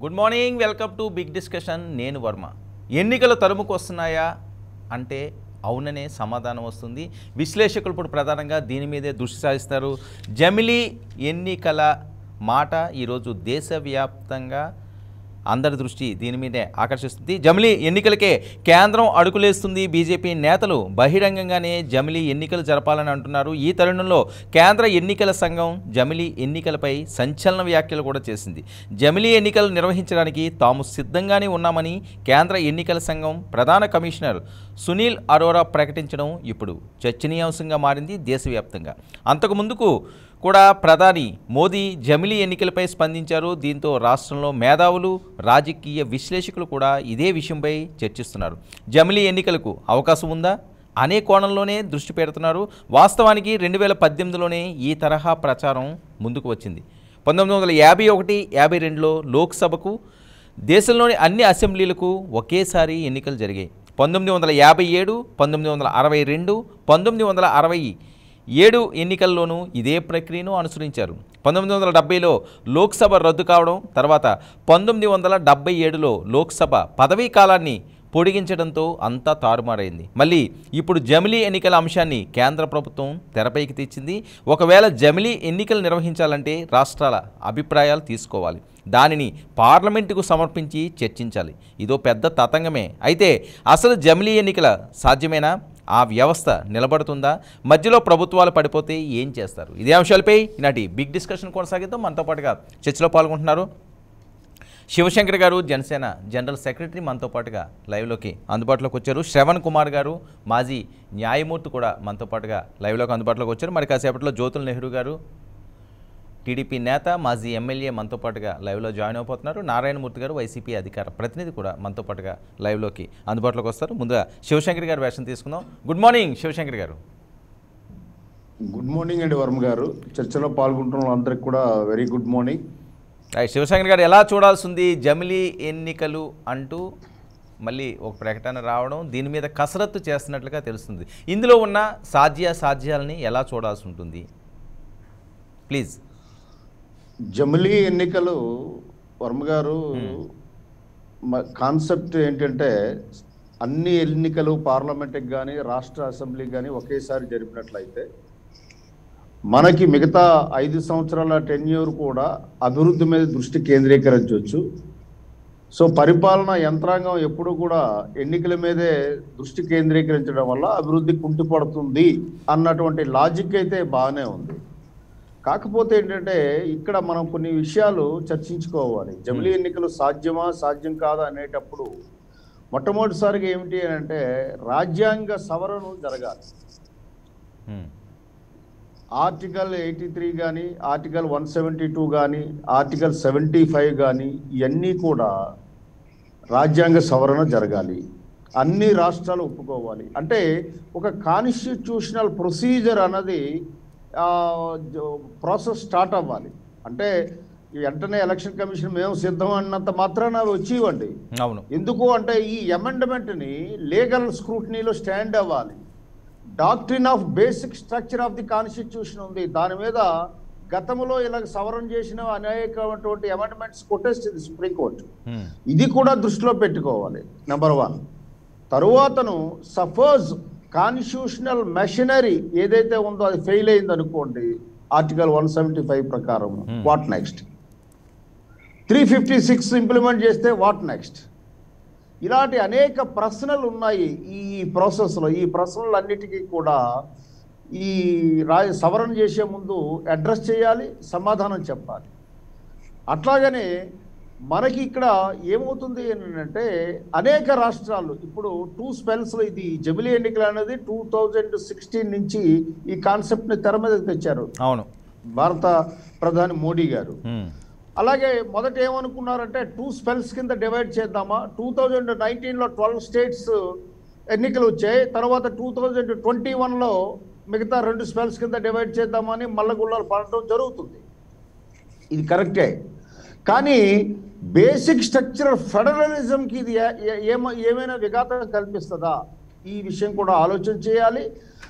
Good morning welcome to big discussion నేను వర్మ ఎన్నికలు తరుముకు వస్తున్నాయా అంటే అవుననే సమాధానం వస్తుంది విశ్లేషకులు ఇప్పుడు ప్రధానంగా దీని మీదే దృష్టి సారిస్తారు జమిలీ ఎన్నికల మాట ఈరోజు దేశవ్యాప్తంగా అందరి దృష్టి దీని మీదే ఆకర్షిస్తుంది జమిలీ ఎన్నికలకే కేంద్రం అడుగులేస్తుంది బీజేపీ నేతలు బహిరంగంగానే జమిలీ ఎన్నికలు జరపాలని అంటున్నారు ఈ తరుణంలో కేంద్ర ఎన్నికల సంఘం జమిలీ ఎన్నికలపై సంచలన వ్యాఖ్యలు కూడా చేసింది జమిలీ ఎన్నికలు నిర్వహించడానికి తాము సిద్ధంగానే ఉన్నామని కేంద్ర ఎన్నికల సంఘం ప్రధాన కమిషనర్ సునీల్ అరోరా ప్రకటించడం ఇప్పుడు చర్చనీయాంశంగా మారింది దేశవ్యాప్తంగా అంతకు ముందుకు కూడా ప్రధాని మోదీ జమిలీ ఎన్నికలపై స్పందించారు దీంతో రాష్ట్రంలో మేధావులు రాజకీయ విశ్లేషకులు కూడా ఇదే విషయంపై చర్చిస్తున్నారు జమిలీ ఎన్నికలకు అవకాశం ఉందా అనే కోణంలోనే దృష్టి పెడుతున్నారు వాస్తవానికి రెండు వేల పద్దెనిమిదిలోనే ఈ తరహా ప్రచారం ముందుకు వచ్చింది పంతొమ్మిది వందల యాభై ఒకటి యాభై రెండులో లోక్సభకు దేశంలోని అన్ని అసెంబ్లీలకు ఒకేసారి ఎన్నికలు జరిగాయి పంతొమ్మిది వందల యాభై ఏడు పంతొమ్మిది వందల అరవై రెండు పంతొమ్మిది వందల అరవై ఏడు ఎన్నికల్లోనూ ఇదే ప్రక్రియను అనుసరించారు పంతొమ్మిది వందల డెబ్బైలో లోక్సభ రద్దు కావడం తర్వాత పంతొమ్మిది వందల డెబ్బై ఏడులో లోక్సభ పదవీ కాలాన్ని పొడిగించడంతో అంతా తారుమారైంది మళ్ళీ ఇప్పుడు జమిలీ ఎన్నికల అంశాన్ని కేంద్ర ప్రభుత్వం తెరపైకి తెచ్చింది ఒకవేళ జమిలీ ఎన్నికలు నిర్వహించాలంటే రాష్ట్రాల అభిప్రాయాలు తీసుకోవాలి దానిని పార్లమెంటుకు సమర్పించి చర్చించాలి ఇదో పెద్ద తతంగమే అయితే అసలు జమిలీ ఎన్నికల సాధ్యమేనా ఆ వ్యవస్థ నిలబడుతుందా మధ్యలో ప్రభుత్వాలు పడిపోతే ఏం చేస్తారు ఇదే అంశాలపై ఈనాటి బిగ్ డిస్కషన్ కొనసాగిద్దాం మనతో పాటుగా చర్చలో పాల్గొంటున్నారు శివశంకర్ గారు జనసేన జనరల్ సెక్రటరీ మనతో పాటుగా లైవ్లోకి అందుబాటులోకి వచ్చారు శ్రవణ్ కుమార్ గారు మాజీ న్యాయమూర్తి కూడా మనతో పాటుగా లైవ్లోకి అందుబాటులోకి వచ్చారు మరి కాసేపట్లో జ్యోతుల్ నెహ్రూ గారు టీడీపీ నేత మాజీ ఎమ్మెల్యే మనతో పాటుగా లైవ్లో జాయిన్ అయిపోతున్నారు నారాయణమూర్తి గారు వైసీపీ అధికార ప్రతినిధి కూడా మనతో పాటుగా లైవ్లోకి అందుబాటులోకి వస్తారు ముందుగా శివశంకర్ గారు వేషం తీసుకుందాం గుడ్ మార్నింగ్ శివశంకర్ గారు గుడ్ మార్నింగ్ అండి వర్మ గారు చర్చలో పాల్గొంటున్న వాళ్ళందరికీ కూడా very good morning right Shivashankar garu ఎలా చూడాల్సి ఉంది జమిలీ ఎన్నికలు అంటూ మళ్ళీ ఒక ప్రకటన రావడం దీని మీద కసరత్తు చేస్తున్నట్లుగా తెలుస్తుంది ఇందులో ఉన్న సాధ్య సాధ్యాలని ఎలా చూడాల్సి ఉంటుంది ప్లీజ్ జమిలీ ఎన్నికలు వర్మ గారు కాన్సెప్ట్ ఏంటంటే అన్ని ఎన్నికలు పార్లమెంట్కి కానీ రాష్ట్ర అసెంబ్లీకి కానీ ఒకేసారి జరిపినట్లయితే మనకి మిగతా ఐదు సంవత్సరాల టెన్యూర్ కూడా అభివృద్ధి మీద దృష్టి కేంద్రీకరించవచ్చు సో పరిపాలన యంత్రాంగం ఎప్పుడు కూడా ఎన్నికల మీదే దృష్టి కేంద్రీకరించడం వల్ల అభివృద్ధి కుంటిపడుతుంది అన్నటువంటి లాజిక్ అయితే బాగానే ఉంది కాకపోతే ఏంటంటే ఇక్కడ మనం కొన్ని విషయాలు చర్చించుకోవాలి జమిలీ ఎన్నికలు సాధ్యమా సాధ్యం కాదా అనేటప్పుడు మొట్టమొదటిసారిగా ఏమిటి అని అంటే రాజ్యాంగ సవరణ జరగాలి హ్మ్. ఆర్టికల్ ఎయిటీ త్రీ కానీ ఆర్టికల్ వన్ సెవెంటీ టూ కానీ ఆర్టికల్ సెవెంటీ ఫైవ్ కానీ ఇవన్నీ కూడా రాజ్యాంగ సవరణ జరగాలి అన్ని రాష్ట్రాలు ఒప్పుకోవాలి అంటే ఒక కాన్స్టిట్యూషనల్ ప్రొసీజర్ అన్నది ప్రాసెస్ స్టార్ట్ అవ్వాలి అంటే ఈ వెంటనే ఎలక్షన్ కమిషన్ మేము సిద్ధం అన్నంత మాత్రాన అవి వచ్చేవండి అవును ఎందుకు అంటే ఈ అమెండ్మెంట్ని లీగల్ స్క్రూటనీలో స్టాండ్ అవ్వాలి doctrine of basic structure of the constitution ఉంది దాని మీద గతంలో ఇలా సవరణ చేసిన అనేకటువంటి అమెండ్మెంట్స్ కొట్టేస్తుంది సుప్రీంకోర్టు హ్మ్. ఇది కూడా దృష్టిలో పెట్టుకోవాలి నెంబర్ వన్ తరువాతను సపోజ్ కాన్స్టిట్యూషనల్ మెషినరీ ఏదైతే ఉందో అది ఫెయిల్ అయింది అనుకోండి ఆర్టికల్ వన్ సెవెంటీ ఫైవ్ ప్రకారం Hmm. What next three fifty six implement చేస్తే వాట్ నెక్స్ట్ ఇలాంటి అనేక ప్రశ్నలు ఉన్నాయి ఈ ప్రాసెస్లో ఈ ప్రశ్నలన్నిటికీ కూడా ఈ రా సవరణ చేసే ముందు అడ్రస్ చేయాలి సమాధానం చెప్పాలి అట్లాగనే మనకి ఇక్కడ ఏమవుతుంది అంటే అనేక రాష్ట్రాలు ఇప్పుడు టూ స్పెల్స్లో ఇది జమిలీ ఎన్నికలు అనేది టూ థౌజండ్ సిక్స్టీన్ నుంచి ఈ కాన్సెప్ట్ని తెర మీద తెచ్చారు అవును భారత ప్రధాని మోడీ గారు హ్మ్. అలాగే మొదట ఏమనుకున్నారంటే టూ స్పెల్స్ కింద డివైడ్ చేద్దామా టూ థౌజండ్ నైన్టీన్లో ట్వెల్వ్ స్టేట్స్ ఎన్నికలు వచ్చాయి తర్వాత టూ థౌజండ్ ట్వంటీ వన్లో మిగతా రెండు స్పెల్స్ కింద డివైడ్ చేద్దామని మల్లగుళ్ళలు పడటం జరుగుతుంది ఇది కరెక్టే కానీ బేసిక్ స్ట్రక్చర్ ఫెడరలిజంకి ఇది ఏ- ఏ- ఏమ- ఏమైనా విఘాతం కల్పిస్తుందా ఈ విషయం కూడా ఆలోచన చేయాలి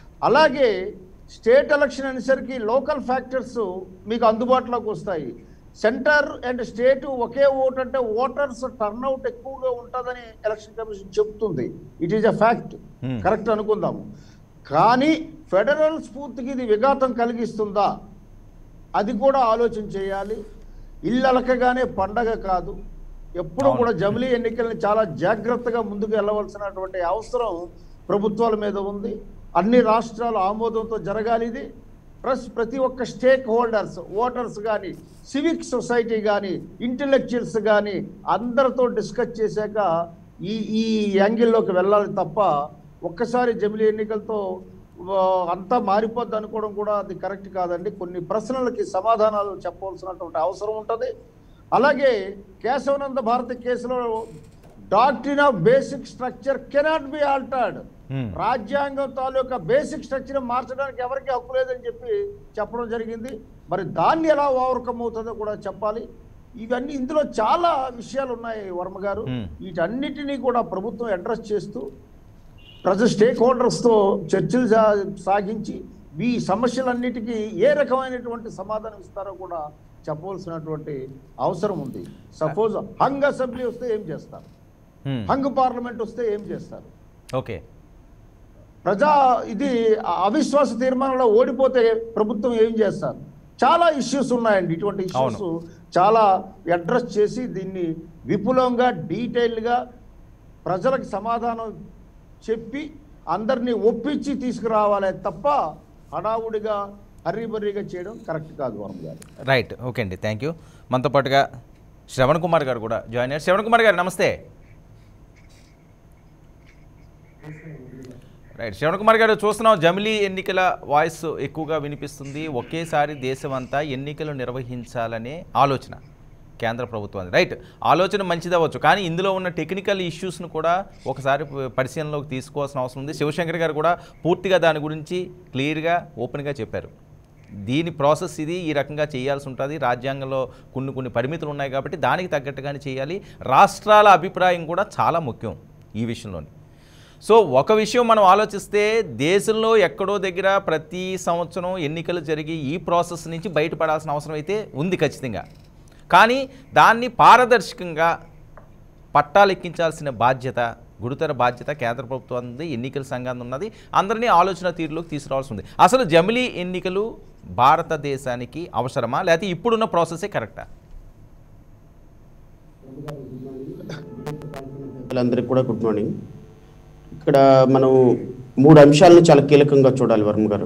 అలాగే స్టేట్ ఎలక్షన్ అనేసరికి లోకల్ ఫ్యాక్టర్స్ మీకు అందుబాటులోకి వస్తాయి సెంటర్ అండ్ స్టేట్ ఒకే ఓటు అంటే ఓటర్స్ టర్న్అవుట్ ఎక్కువగా ఉంటుందని ఎలక్షన్ కమిషన్ చెప్తుంది it is a fact Hmm. Correct అనుకుందాము కానీ ఫెడరల్ స్ఫూర్తికి ఇది విఘాతం కలిగిస్తుందా అది కూడా ఆలోచన చేయాలి ఇల్లు అలకగానే పండగ కాదు ఎప్పుడు అవును. కూడా జమిలీ ఎన్నికల్ని చాలా జాగ్రత్తగా ముందుకు వెళ్ళవలసినటువంటి అవసరం ప్రభుత్వాల మీద ఉంది అన్ని రాష్ట్రాల ఆమోదంతో జరగాలి ఇది ప్లస్ ప్రతి ఒక్క స్టేక్ హోల్డర్స్ ఓటర్స్ కానీ సివిక్ సొసైటీ కానీ ఇంటలెక్చువల్స్ కానీ అందరితో డిస్కస్ చేశాక ఈ ఈ యాంగిల్లోకి వెళ్ళాలి తప్ప ఒక్కసారి జమిలీ ఎన్నికలతో ఆ, అంతా మారిపోద్ది అనుకోవడం కూడా అది కరెక్ట్ కాదండి కొన్ని ప్రశ్నలకి సమాధానాలు చెప్పవలసినటువంటి అవసరం ఉంటుంది అలాగే కేశవనంద భారతి కేసులో doctrine of basic structure cannot be altered Hmm. రాజ్యాంగం తాలూకా బేసిక్ స్ట్రక్చర్ మార్చడానికి ఎవరికి హక్కు లేదని చెప్పి చెప్పడం జరిగింది మరి దాన్ని ఎలా ఓవర్కమ్ అవుతుందో కూడా చెప్పాలి ఇవన్నీ ఇందులో చాలా విషయాలు ఉన్నాయి వర్మ గారు Hmm. వీటన్నిటినీ కూడా ప్రభుత్వం అడ్రస్ చేస్తూ ప్రజ స్టేక్ హోల్డర్స్తో చర్చలు సా- సాగించి ఈ సమస్యలన్నిటికీ ఏ రకమైనటువంటి సమాధానం ఇస్తారో కూడా చెప్పవలసినటువంటి అవసరం ఉంది సపోజ్ హంగ్ అసెంబ్లీ వస్తే ఏం చేస్తారు హ్మ్. హంగ్ పార్లమెంట్ వస్తే ఏం చేస్తారు ఓకే ప్రజా ఇది అవిశ్వాస తీర్మానంలో ఓడిపోతే ప్రభుత్వం ఏం చేస్తారు చాలా ఇష్యూస్ ఉన్నాయండి ఇటువంటి ఇష్యూస్ చాలా అడ్రస్ చేసి దీన్ని విపులంగా డీటెయిల్గా ప్రజలకు సమాధానం చెప్పి అందరినీ ఒప్పించి తీసుకురావాలి తప్ప హడావుడిగా హర్రీబర్రీగా చేయడం కరెక్ట్ కాదు వర్మ గారు రైట్ ఓకే అండి థ్యాంక్ యూ మనతో పాటుగా శ్రవణ్ కుమార్ గారు కూడా జాయిన్ అయ్యారు శ్రవణ్ కుమార్ గారు నమస్తే రైట్ శ్రవణ్ కుమార్ గారు చూస్తున్నాం జమిలీ ఎన్నికల వాయిస్ ఎక్కువగా వినిపిస్తుంది ఒకేసారి దేశమంతా ఎన్నికలు నిర్వహించాలనే ఆలోచన కేంద్ర ప్రభుత్వం రైట్ ఆలోచన మంచిదవచ్చు కానీ ఇందులో ఉన్న టెక్నికల్ ఇష్యూస్ను కూడా ఒకసారి ప- పరిశీలనలోకి తీసుకోవాల్సిన అవసరం ఉంది శివశంకర్ గారు కూడా పూర్తిగా దాని గురించి క్లియర్గా ఓపెన్గా చెప్పారు దీని ప్రాసెస్ ఇది ఈ రకంగా చేయాల్సి ఉంటుంది రాజ్యాంగంలో కొన్ని కొన్ని పరిమితులు ఉన్నాయి కాబట్టి దానికి తగ్గట్టుగానే చేయాలి రాష్ట్రాల అభిప్రాయం కూడా చాలా ముఖ్యం ఈ విషయంలోని సో ఒక విషయం మనం ఆలోచిస్తే దేశంలో ఎక్కడో దగ్గర ప్రతి సంవత్సరం ఎన్నికలు జరిగి ఈ ప్రాసెస్ నుంచి బయటపడాల్సిన అవసరం అయితే ఉంది ఖచ్చితంగా కానీ దాన్ని పారదర్శకంగా పట్టాలెక్కించాల్సిన బాధ్యత గురుతర బాధ్యత కేంద్ర ప్రభుత్వం ఉంది ఎన్నికల సంఘం ఉన్నది అందరినీ ఆలోచన తీరులోకి తీసుకురావాల్సి ఉంది అసలు జమిలీ ఎన్నికలు భారతదేశానికి అవసరమా లేకపోతే ఇప్పుడున్న ప్రాసెసే కరెక్టా అందరికి కూడా గుడ్ మార్నింగ్ ఇక్కడ మనం మూడు అంశాలను చాలా కీలకంగా చూడాలి వర్మ గారు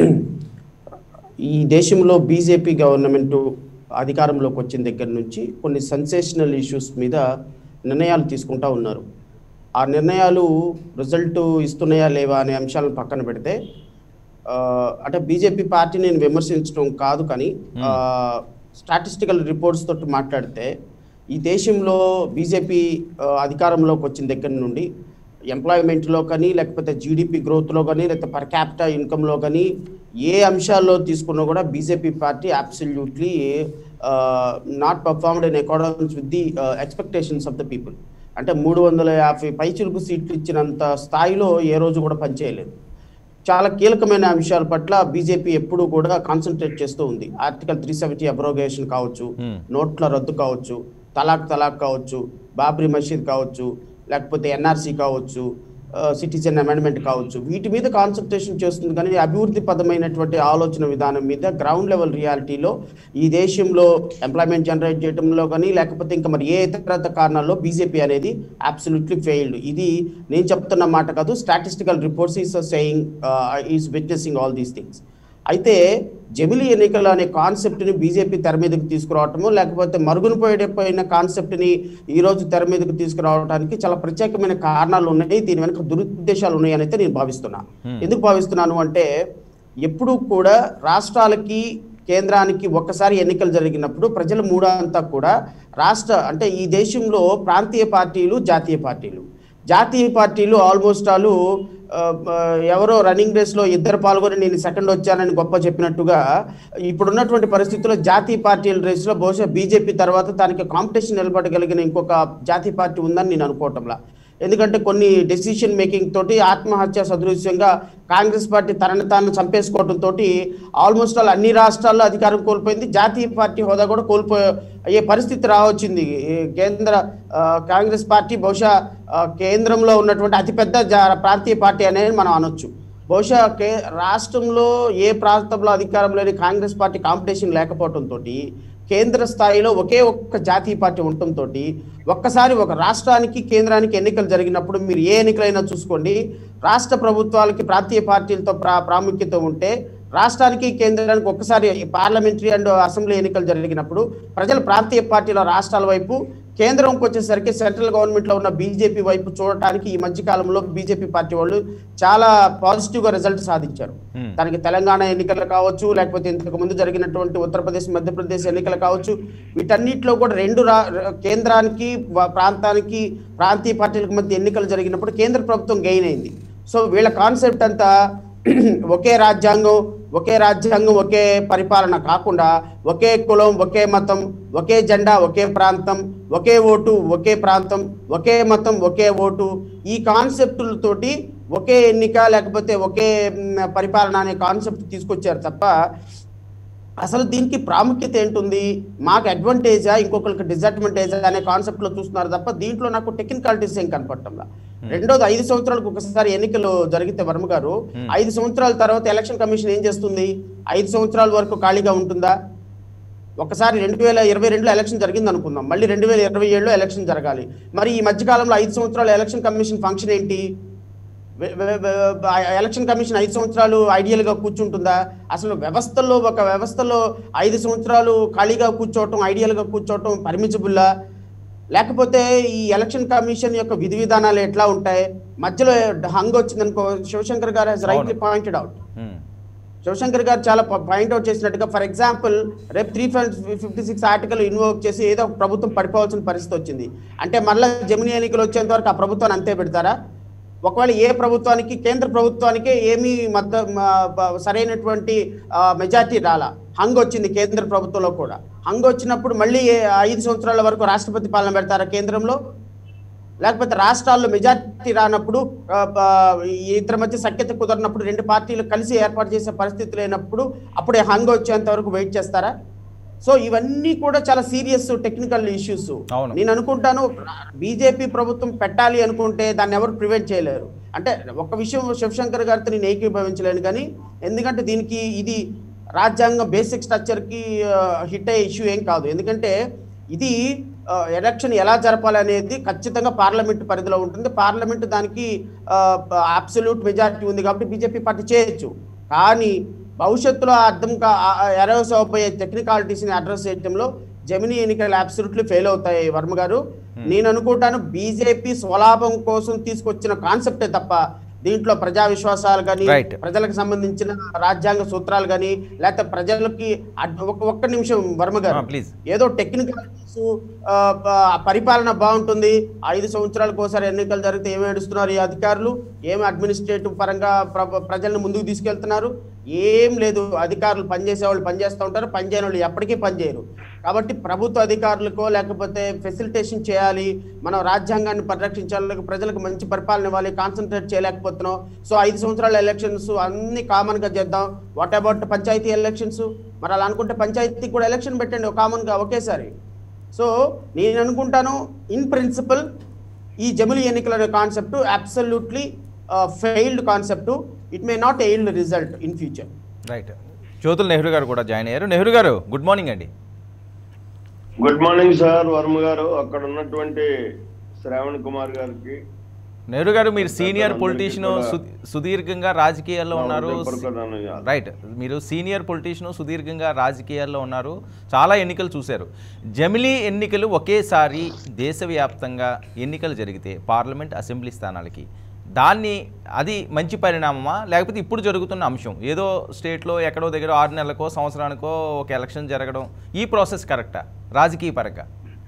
ఈ దేశంలో బీజేపీ గవర్నమెంట్ అధికారంలోకి వచ్చిన దగ్గర నుంచి కొన్ని సెన్సేషనల్ ఇష్యూస్ మీద నిర్ణయాలు తీసుకుంటా ఉన్నారు ఆ నిర్ణయాలు రిజల్ట్ ఇస్తున్నాయా లేవా అనే అంశాలను పక్కన పెడితే ఆ, అంటే బీజేపీ పార్టీ నేను విమర్శించడం కాదు కానీ స్టాటిస్టికల్ రిపోర్ట్స్ తోటి మాట్లాడితే ఈ దేశంలో బీజేపీ అధికారంలోకి వచ్చిన దగ్గర నుండి ఎంప్లాయ్మెంట్లో కానీ లేకపోతే జీడిపి గ్రోత్లో కానీ లేకపోతే పర్ క్యాపిటల్ ఇన్కంలో కానీ ఏ అంశాల్లో తీసుకున్నా కూడా BJP party absolutely not performed in accordance with the expectations of the people అంటే మూడు వందల యాభై పైచులకు సీట్లు ఇచ్చినంత స్థాయిలో ఏ రోజు కూడా పనిచేయలేదు చాలా కీలకమైన అంశాల పట్ల బీజేపీ ఎప్పుడూ కూడా కాన్సన్ట్రేట్ చేస్తూ ఉంది ఆర్టికల్ త్రీ సెవెంటీ అబ్రోగేషన్ కావచ్చు Hmm. నోట్ల రద్దు కావచ్చు తలాక్ తలాక్ కావచ్చు బాబ్రీ మసీద్ కావచ్చు లేకపోతే ఎన్ఆర్సీ కావచ్చు సిటిజన్ అమెండ్మెంట్ కావచ్చు వీటి మీద కాన్సన్ట్రేషన్ చేస్తుంది కానీ అభివృద్ధి పదమైనటువంటి ఆలోచన విధానం మీద గ్రౌండ్ లెవెల్ రియాలిటీలో ఈ దేశంలో ఎంప్లాయ్మెంట్ జనరేట్ చేయడంలో కానీ లేకపోతే ఇంకా మరి ఏ ఇతరత కారణాల్లో బీజేపీ అనేది అబ్సల్యూట్లీ ఫెయిల్డ్ ఇది నేను చెప్తున్న మాట కాదు statistical reports is saying is witnessing all these things అయితే జమిలీ ఎన్నికలు అనే కాన్సెప్ట్ని బీజేపీ తెర మీదకి తీసుకురావటము లేకపోతే మరుగున పోయిన కాన్సెప్ట్ని ఈ రోజు తెర మీదకి తీసుకురావడానికి చాలా ప్రత్యేకమైన కారణాలు ఉన్నాయి దీని వెనుక దురుద్దేశాలు ఉన్నాయని అయితే నేను భావిస్తున్నా Hmm. ఎందుకు భావిస్తున్నాను అంటే ఎప్పుడూ కూడా రాష్ట్రాలకి కేంద్రానికి ఒక్కసారి ఎన్నికలు జరిగినప్పుడు ప్రజల మూడంతా కూడా రాష్ట్ర అంటే ఈ దేశంలో ప్రాంతీయ పార్టీలు జాతీయ పార్టీలు జాతీయ పార్టీలు ఆల్మోస్ట్ ఆలు ఆ, ఆ, ఎవరో రన్నింగ్ రేస్లో ఇద్దరు పాల్గొని నేను సెకండ్ వచ్చానని గొప్ప చెప్పినట్టుగా ఇప్పుడున్నటువంటి పరిస్థితుల్లో జాతీయ పార్టీల రేసులో బహుశా బీజేపీ తర్వాత దానికి కాంపిటీషన్ నిలబడగలిగిన ఇంకొక జాతీయ పార్టీ ఉందని నేను అనుకోవటంలా ఎందుకంటే కొన్ని డెసిషన్ మేకింగ్ తోటి ఆత్మహత్య సదృశ్యంగా కాంగ్రెస్ పార్టీ తనని తాను చంపేసుకోవడం తోటి ఆల్మోస్ట్ ఆల్ అన్ని రాష్ట్రాల్లో అధికారం కోల్పోయింది జాతీయ పార్టీ హోదా కూడా కోల్పోయే అయ్యే పరిస్థితి రావచ్చింది ఈ కేంద్ర ఆ, కాంగ్రెస్ పార్టీ బహుశా ఆ, కేంద్రంలో ఉన్నటువంటి అతిపెద్ద జా- ప్రాంతీయ పార్టీ అనేది మనం అనొచ్చు బహుశా కే రాష్ట్రంలో ఏ ప్రాంతంలో అధికారం లేని కాంగ్రెస్ పార్టీ కాంపిటీషన్ లేకపోవడంతో కేంద్ర స్థాయిలో ఒకే ఒక్క జాతీయ పార్టీ ఉండటంతో ఒక్కసారి ఒక రాష్ట్రానికి కేంద్రానికి ఎన్నికలు జరిగినప్పుడు మీరు ఏ ఎన్నికలైనా చూసుకోండి రాష్ట్ర ప్రభుత్వాలకి ప్రాంతీయ పార్టీలతో ప్రా ప్రాముఖ్యత ఉంటే రాష్ట్రానికి కేంద్రానికి ఒక్కసారి పార్లమెంటరీ అండ్ అసెంబ్లీ ఎన్నికలు జరిగినప్పుడు ప్రజలు ప్రాంతీయ పార్టీల రాష్ట్రాల వైపు కేంద్రంకి వచ్చేసరికి సెంట్రల్ గవర్నమెంట్ లో ఉన్న బీజేపీ వైపు చూడటానికి ఈ మధ్య కాలంలో బీజేపీ పార్టీ వాళ్ళు చాలా పాజిటివ్ గా రిజల్ట్ సాధించారు Hmm. దానికి తెలంగాణ ఎన్నికలు కావచ్చు లేకపోతే ఇంతకు ముందు జరిగినటువంటి ఉత్తరప్రదేశ్ మధ్యప్రదేశ్ ఎన్నికలు కావచ్చు వీటన్నిటిలో కూడా రెండు రా కేంద్రానికి వ- ప్రాంతానికి ప్రాంతీయ పార్టీలకు మధ్య ఎన్నికలు జరిగినప్పుడు కేంద్ర ప్రభుత్వం గెయిన్ అయింది సో వీళ్ళ కాన్సెప్ట్ అంతా ఒకే రాజ్యాంగం ఒకే రాజ్యాంగం ఒకే పరిపాలన కాకుండా ఒకే కులం ఒకే మతం ఒకే జెండా ఒకే ప్రాంతం ఒకే ఓటు ఒకే ప్రాంతం ఒకే మతం ఒకే ఓటు ఈ కాన్సెప్టులతోటి ఒకే ఎన్నిక లేకపోతే ఒకే మ్, పరిపాలన అనే కాన్సెప్ట్ తీసుకొచ్చారు తప్ప అసలు దీనికి ప్రాముఖ్యత ఏంటుంది మాకు అడ్వాంటేజా ఇంకొకరికి డిసడ్వాంటేజా అనే కాన్సెప్ట్ లో చూస్తున్నారు తప్ప దీంట్లో నాకు టెక్నికాలిటీస్ ఏం కనపడటంలా రెండోది ఐదు సంవత్సరాలకు ఒకసారి ఎన్నికలు జరిగితే వర్మ గారు ఐదు సంవత్సరాల తర్వాత ఎలక్షన్ కమిషన్ ఏం చేస్తుంది ఐదు సంవత్సరాల వరకు ఖాళీగా ఉంటుందా ఒకసారి రెండు వేల ఇరవై రెండులో ఎలక్షన్ జరిగింది అనుకుందాం మళ్ళీ రెండు వేల ఇరవై ఏడులో ఎలక్షన్ జరగాలి మరి ఈ మధ్యకాలంలో ఐదు సంవత్సరాల ఎలక్షన్ కమిషన్ ఫంక్షన్ ఏంటి వె- వె- వె- ఆ ఎలక్షన్ కమిషన్ ఐదు సంవత్సరాలు ఐడియల్గా కూర్చుంటుందా అసలు వ్యవస్థలో ఒక వ్యవస్థలో ఐదు సంవత్సరాలు ఖాళీగా కూర్చోవటం ఐడియల్గా కూర్చోవటం పర్మిసిబుల్లా లేకపోతే ఈ ఎలక్షన్ కమిషన్ యొక్క విధి విధానాలు ఎట్లా ఉంటాయి మధ్యలో హంగ్ వచ్చిందనుకో శివశంకర్ గారు హెస్ రైట్లీ అవును. పాయింటెడ్ అవుట్ ఉమ్, శివశంకర్ గారు చాలా పాయింట్అవుట్ చేసినట్టుగా ఫర్ ఎగ్జాంపుల్ రేపు three fifty six article invoke చేసి ఏదో ఒక ప్రభుత్వం పడిపోవాల్సిన పరిస్థితి వచ్చింది అంటే మళ్ళీ జమిని ఎన్నికలు వచ్చేంత వరకు ఆ ప్రభుత్వాన్ని అంతే పెడతారా ఒకవేళ ఏ ప్రభుత్వానికి కేంద్ర ప్రభుత్వానికి ఏమీ మద్ద మ- బ- సరైనటువంటి మెజార్టీ రాలా హంగ్ వచ్చింది కేంద్ర ప్రభుత్వంలో కూడా హంగ్ వచ్చినప్పుడు మళ్ళీ ఏ- ఐదు సంవత్సరాల వరకు రాష్ట్రపతి పాలన పెడతారా కేంద్రంలో లేకపోతే రాష్ట్రాల్లో మెజారిటీ రానప్పుడు ఆ, ఆ, ఈ ఇద్దరి మధ్య సఖ్యత కుదరినప్పుడు రెండు పార్టీలు కలిసి ఏర్పాటు చేసే పరిస్థితి లేనప్పుడు అప్పుడే హంగ్ వచ్చేంత వరకు వెయిట్ చేస్తారా సో ఇవన్నీ కూడా చాలా సీరియస్ టెక్నికల్ ఇష్యూస్ అవును. నేను అనుకుంటాను బీజేపీ ప్రభుత్వం పెట్టాలి అనుకుంటే దాన్ని ఎవరు ప్రివెంట్ చేయలేరు అంటే ఒక విషయం శివశంకర్ గారితో నేను ఏకీభవించలేను కానీ ఎందుకంటే దీనికి ఇది రాజ్యాంగం బేసిక్ స్ట్రక్చర్కి హిట్ అయ్యే ఇష్యూ ఏం కాదు ఎందుకంటే ఇది ఎలక్షన్ ఎలా జరపాలి అనేది ఖచ్చితంగా పార్లమెంట్ పరిధిలో ఉంటుంది పార్లమెంట్ దానికి అబ్సల్యూట్ మెజారిటీ ఉంది కాబట్టి బీజేపీ పార్టీ చేయొచ్చు కానీ భవిష్యత్తులో అర్థం కా ఎరవస్ అవబోయే టెక్నికాలిటీస్ని అడ్రస్ చేయడంలో జమినీ ఎన్నికలు అబ్సల్యూట్లీ ఫెయిల్ అవుతాయి వర్మ గారు నేను అనుకుంటాను బీజేపీ స్వలాభం కోసం తీసుకొచ్చిన కాన్సెప్టే తప్ప దీంట్లో ప్రజా విశ్వాసాలు కానీ Right. ప్రజలకు సంబంధించిన రాజ్యాంగ సూత్రాలు కానీ లేకపోతే ప్రజలకి అడ్- ఒక ఒక్క నిమిషం వర్మ గారు ఆ, please. ఏదో టెక్నికాలిటీస్ పరిపాలన బాగుంటుంది ఐదు సంవత్సరాలకు ఒకసారి ఎన్నికలు జరిగితే ఏమి ఏడుస్తున్నారు ఈ అధికారులు ఏమి అడ్మినిస్ట్రేటివ్ పరంగా ప్ర- ప్రజలను ముందుకు తీసుకెళ్తున్నారు ఏం లేదు అధికారులు పనిచేసే వాళ్ళు పనిచేస్తూ ఉంటారు పనిచేయని వాళ్ళు ఎప్పటికీ పనిచేయరు కాబట్టి ప్రభుత్వ అధికారులకో లేకపోతే ఫెసిలిటేషన్ చేయాలి మనం రాజ్యాంగాన్ని పరిరక్షించాలి లేక ప్రజలకు మంచి పరిపాలన ఇవ్వాలి కాన్సన్ట్రేట్ చేయలేకపోతున్నాం సో ఐదు సంవత్సరాల ఎలక్షన్స్ అన్ని కామన్ గా చేద్దాం వాట్ అబౌట్ పంచాయతీ ఎలక్షన్స్ మరి అలా అనుకుంటే పంచాయతీకి కూడా ఎలక్షన్ పెట్టండి కామన్ గా ఒకేసారి సో నేను అనుకుంటాను ఇన్ ప్రిన్సిపల్ ఈ జమిలి ఎన్నికల అనే concept absolutely failed concept it may not yield result in future right Jyothula Nehru గారు కూడా జాయిన్ అయ్యారు నెహ్రూ గారు గుడ్ మార్నింగ్ అండి గుడ్ మార్నింగ్ సార్ వర్మ గారు అక్కడ ఉన్నటువంటి శ్రావణ్ కుమార్ గారికి నెహ్రూ గారు మీరు సీనియర్ అందరికీ పొలిటీషియన్ కూడా సుదీర్ఘంగా రాజకీయాల్లో నా ఉన్నారు హృదయపూర్వక ధన్యవాదాలు. రైట్ మీరు సీనియర్ పొలిటీషియన్ సుదీర్ఘంగా రాజకీయాల్లో ఉన్నారు చాలా ఎన్నికలు చూశారు జమిలీ ఎన్నికలు ఒకేసారి దేశవ్యాప్తంగా ఎన్నికలు జరిగితే పార్లమెంట్ అసెంబ్లీ స్థానాలకి దాన్ని అది మంచి పరిణామమా లేకపోతే ఇప్పుడు జరుగుతున్న అంశం ఏదో స్టేట్లో ఎక్కడో దగ్గర ఆరు నెలలకో సంవత్సరానికో ఒక ఎలక్షన్ జరగడం ఈ ప్రాసెస్ కరెక్టా రాజకీయ పరంగా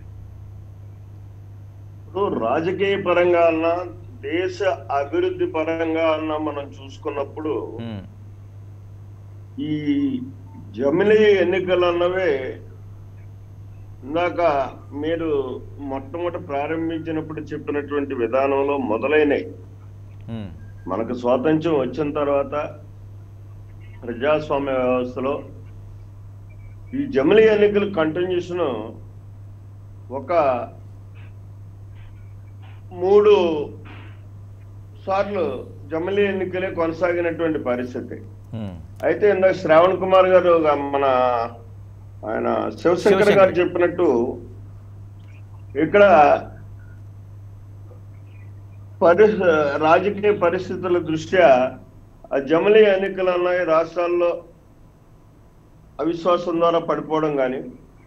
ఇప్పుడు రాజకీయ పరంగా అన్నా దేశ అభివృద్ధి పరంగా అన్నా మనం చూసుకున్నప్పుడు ఉమ్, ఈ జమిలీ ఎన్నికలు అన్నవే ఇందాక మీరు మొట్టమొదటి ప్రారంభించినప్పుడు చెప్పినటువంటి విధానంలో మొదలైనవి ఉమ్, మనకు స్వాతంత్ర్యం వచ్చిన తర్వాత ప్రజాస్వామ్య వ్యవస్థలో ఈ జమిలీ ఎన్నికల కంటిన్యూషన్ ఒక మూడు సార్లు జమిలీ ఎన్నికలే కొనసాగినటువంటి పరిస్థితి ఉమ్, అయితే ఇందాక శ్రావణ్ కుమార్ గారు గా- మన ఆయన శివశంకర్ శివశంకర్. గారు చెప్పినట్టు ఇక్కడ పరి రాజకీయ పరిస్థితుల దృష్ట్యా ఆ జమిలీ ఎన్నికలు అన్నాయి రాష్ట్రాల్లో అవిశ్వాసం ద్వారా పడిపోవడం కానీ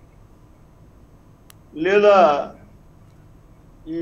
లేదా ఈ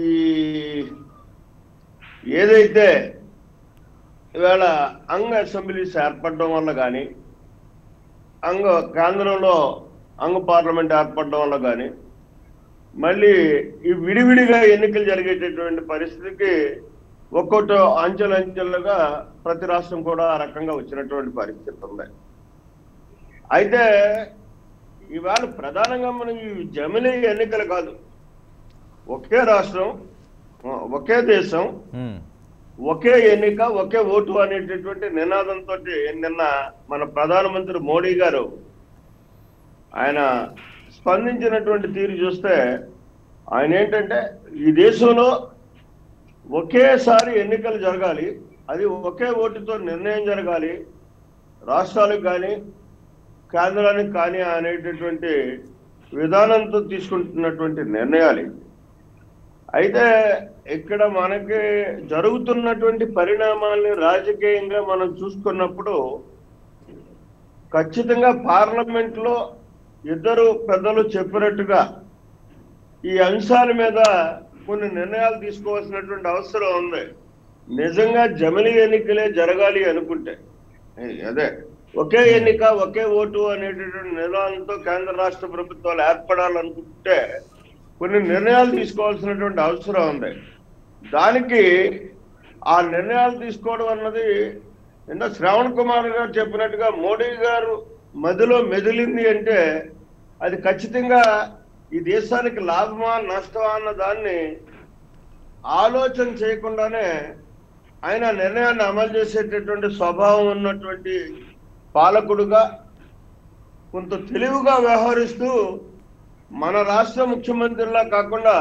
ఏదైతే ఇవాళ అంగ అసెంబ్లీస్ ఏర్పడడం వల్ల కానీ అంగ కేంద్రంలో అంగ పార్లమెంట్ ఏర్పడడం వల్ల కానీ మళ్ళీ ఈ విడివిడిగా ఎన్నికలు జరిగేటటువంటి పరిస్థితికి ఒక్కొక్క అంచెలంచెలుగా ప్రతి రాష్ట్రం కూడా ఆ రకంగా వచ్చినటువంటి పరిస్థితి ఉంది అయితే ఇవాళ ప్రధానంగా మనం ఈ జమిలీ ఎన్నికలు కాదు ఒకే రాష్ట్రం ఒకే దేశం ఉమ్, ఒకే ఎన్నిక ఒకే ఓటు అనేటటువంటి నినాదంతో నిన్న మన ప్రధానమంత్రి మోడీ గారు ఆయన స్పందించినటువంటి తీరు చూస్తే ఆయన ఏంటంటే ఈ దేశంలో ఒకేసారి ఎన్నికలు జరగాలి అది ఒకే ఓటుతో నిర్ణయం జరగాలి రాష్ట్రాలకు కానీ కేంద్రానికి కానీ అనేటటువంటి విధానంతో తీసుకుంటున్నటువంటి నిర్ణయాలు ఇవి. అయితే ఇక్కడ మనకి జరుగుతున్నటువంటి పరిణామాల్ని రాజకీయంగా మనం చూసుకున్నప్పుడు ఖచ్చితంగా పార్లమెంట్ లో ఇద్దరు పెద్దలు చెప్పినట్టుగా ఈ అంశాల మీద కొన్ని నిర్ణయాలు తీసుకోవాల్సినటువంటి అవసరం ఉంది నిజంగా జమిలి ఎన్నికలే జరగాలి అనుకుంటే ఏ, అదే ఒకే ఎన్నిక ఒకే ఓటు అనేటటువంటి నిర్ణయంతో కేంద్ర రాష్ట్ర ప్రభుత్వాలు ఏర్పడాలనుకుంటే కొన్ని నిర్ణయాలు తీసుకోవాల్సినటువంటి అవసరం ఉంది దానికి ఆ నిర్ణయాలు తీసుకోవడం అన్నది నిన్న శ్రావణ్ కుమార్ గారు చెప్పినట్టుగా మోడీ గారు మదిలో మెదిలింది అంటే అది ఖచ్చితంగా ఈ దేశానికి లాభమా నష్టమా అన్న దాన్ని ఆలోచన చేయకుండానే ఆయన నిర్ణయాన్ని అమలు చేసేటటువంటి స్వభావం ఉన్నటువంటి పాలకుడుగా కొంత తెలివిగా వ్యవహరిస్తూ మన రాష్ట్ర ముఖ్యమంత్రిలా కాకుండా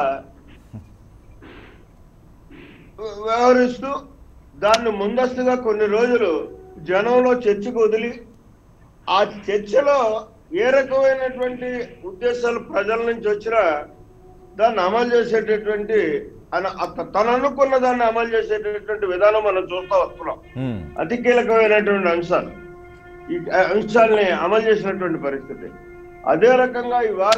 వ్యవహరిస్తూ దాన్ని ముందస్తుగా కొన్ని రోజులు జనంలో చర్చకు వదిలి ఆ చర్చలో ఏ రకమైనటువంటి ఉద్దేశాలు ప్రజల నుంచి వచ్చినా దాన్ని అమలు చేసేటటువంటి అన- అత- తను అనుకున్న దాన్ని అమలు చేసేటటువంటి విధానం మనం చూస్తూ వస్తున్నాం ఉమ్, అతి కీలకమైనటువంటి అంశాలు ఈ అంశాలని అమలు చేసినటువంటి పరిస్థితి అదే రకంగా ఇవాళ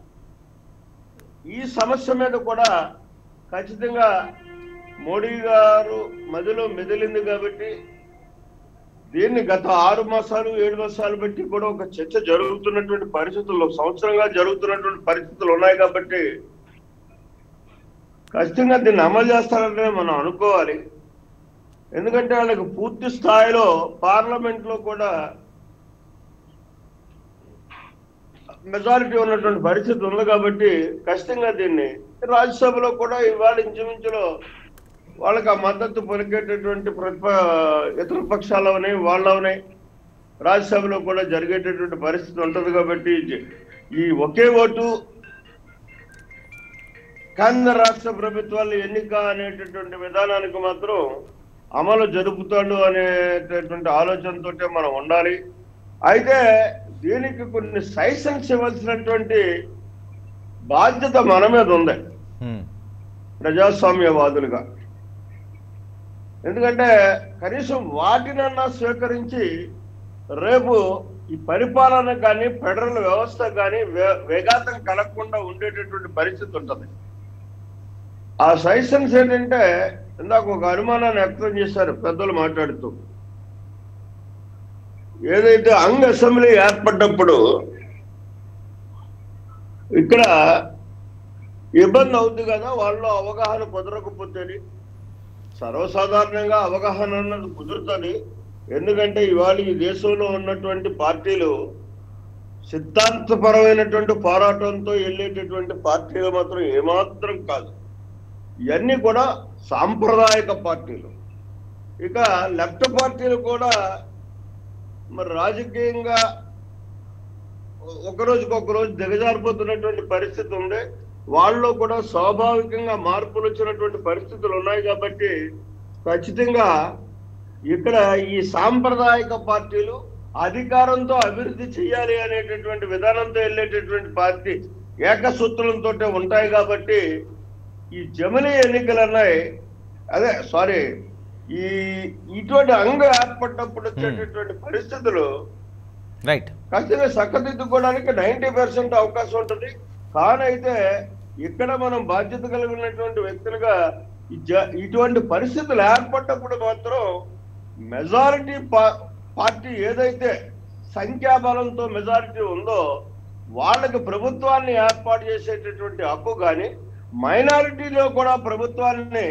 ఈ సమస్య మీద కూడా ఖచ్చితంగా మోడీ గారు మదిలో మెదిలింది కాబట్టి దీన్ని గత ఆరు మాసాలు ఏడు మాసాలు బట్టి కూడా ఒక చర్చ జరుగుతున్నటువంటి పరిస్థితుల్లో సంవత్సరంగా జరుగుతున్నటువంటి పరిస్థితులు ఉన్నాయి కాబట్టి ఖచ్చితంగా దీన్ని అమలు చేస్తారని మనం అనుకోవాలి ఎందుకంటే వాళ్ళకి పూర్తి స్థాయిలో పార్లమెంట్ లో కూడా మెజారిటీ ఉన్నటువంటి పరిస్థితి ఉంది కాబట్టి ఖచ్చితంగా దీన్ని రాజ్యసభలో కూడా ఇవాళ ఇంచుమించులో వాళ్ళకి ఆ మద్దతు పలికేటటువంటి ప్రతిప ఇతర పక్షాలు ఉన్నాయి వాళ్ళు ఉన్నాయి రాజ్యసభలో కూడా జరిగేటటువంటి పరిస్థితి ఉంటుంది కాబట్టి జ- ఈ ఒకే ఓటు కేంద్ర రాష్ట్ర ప్రభుత్వాల ఎన్నిక అనేటటువంటి విధానానికి మాత్రం అమలు జరుపుతాడు అనేటటువంటి ఆలోచనతోటే మనం ఉండాలి అయితే దీనికి కొన్ని సైసన్స్ ఇవ్వాల్సినటువంటి బాధ్యత మన మీద ఉంది ఉమ్, ప్రజాస్వామ్యవాదులుగా ఎందుకంటే కనీసం వాటినన్నా స్వీకరించి రేపు ఈ పరిపాలన కానీ ఫెడరల్ వ్యవస్థ కానీ వే- వేగాతం కలగకుండా ఉండేటటువంటి పరిస్థితి ఉంటుంది ఆ సజెషన్స్ ఏంటంటే ఇందాక ఒక అనుమానాన్ని వ్యక్తం చేశారు పెద్దలు మాట్లాడుతూ ఏదైతే అంగ్ అసెంబ్లీ ఏర్పడ్డప్పుడు ఇక్కడ ఇబ్బంది అవుతుంది కదా వాళ్ళు అవగాహన కుదరకపోతేని సర్వసాధారణంగా అవగాహన అన్నది కుదురుతుంది ఎందుకంటే ఇవాళ ఈ దేశంలో ఉన్నటువంటి పార్టీలు సిద్ధాంతపరమైనటువంటి పోరాటంతో వెళ్ళేటటువంటి పార్టీలు మాత్రం ఏమాత్రం కాదు ఇవన్నీ కూడా సాంప్రదాయక పార్టీలు ఇక లెఫ్ట్ పార్టీలు కూడా మరి రాజకీయంగా ఒక రోజుకి ఒక రోజు దిగజారిపోతున్నటువంటి పరిస్థితి ఉంది వాళ్ళలో కూడా స్వాభావికంగా మార్పులు వచ్చినటువంటి పరిస్థితులు ఉన్నాయి కాబట్టి ఖచ్చితంగా ఇక్కడ ఈ సాంప్రదాయక పార్టీలు అధికారంతో అభివృద్ధి చేయాలి అనేటటువంటి విధానంతో వెళ్ళేటటువంటి పార్టీ ఏకసూత్రంతో ఉంటాయి కాబట్టి ఈ జమిలీ ఎన్నికలు అన్నాయి అదే సారీ ఈ ఇటువంటి అంగ ఏర్పడినప్పుడు వచ్చేటటువంటి పరిస్థితులు రైట్ ఖచ్చితంగా చక్కదిద్దుకోవడానికి నైంటీ పర్సెంట్ అవకాశం ఉంటుంది కానైతే ఇక్కడ మనం బాధ్యత కలిగినటువంటి వ్యక్తులుగా ఈ జ- ఇటువంటి పరిస్థితులు ఏర్పడ్డప్పుడు మాత్రం మెజారిటీ పార్టీ ఏదైతే సంఖ్యాబలంతో మెజారిటీ ఉందో వాళ్ళకి ప్రభుత్వాన్ని ఏర్పాటు చేసేటటువంటి హక్కు కానీ మైనారిటీలో కూడా ప్రభుత్వాన్ని